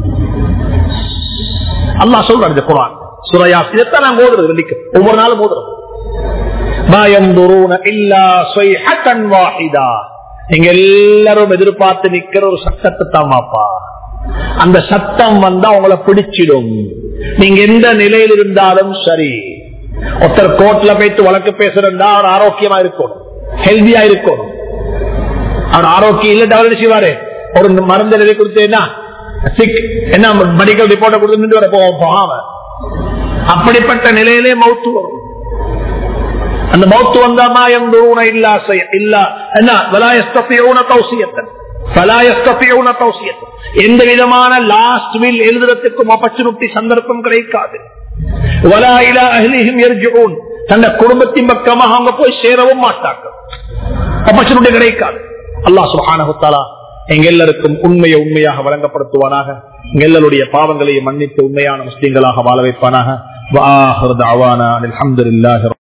அல்லாஹ் சொல்றாரு குரான் சுரையா இதைத்தான் நாங்க ஓதுறது வெள்ளிக்கு ஒவ்வொரு நாளும் ஓதுறோம் நீங்க எல்லாரும் எதிர்பார்த்து நிக்கிற ஒரு சத்தத்தை தான் வாப்பா அந்த சத்தம் வந்தா உங்களை பிடிச்சிடும் நீங்க எந்த நிலையில் இருந்தாலும் சரி ஒருத்தர் கோர்ட்ல போயிட்டு வழக்கு பேசுறா அவர் ஆரோக்கியமா இருக்கணும் ஹெல்தியா இருக்கணும் அவர் ஆரோக்கியம் இல்ல டெவலப் செய்வாரு ஒரு மருந்து எழுதி கொடுத்தேன்னா சிக் என்ன மெடிக்கல் ரிப்போர்ட்டை கொடுத்து வர போகாம அப்படிப்பட்ட நிலையிலே மௌத்து வரும் அந்த மௌத்து வந்தா மாயம் இல்லா இல்லா என்ன வலாயஸ்தத்தையோன தௌசியத்தன் எந்த விதமான லாஸ்ட் வில் எழுதுறதுக்கும் ஆப்பர்ச்சுனிட்டி சந்தர்ப்பம் கிடைக்காது தந்த குடும்பத்தின் பக்கமாக அவங்க போய் சேரவும் மாட்டாங்க ஆப்பர்ச்சுனிட்டி கிடைக்காது அல்லா சுஹானகுத்தாலா எங்க எல்லாருக்கும் உண்மையை உண்மையாக வழங்கப்படுத்துவானாக எங்க எல்லாருடைய பாவங்களையும் மன்னித்து உண்மையான முஸ்லீம்களாக வாழ வைப்பானாக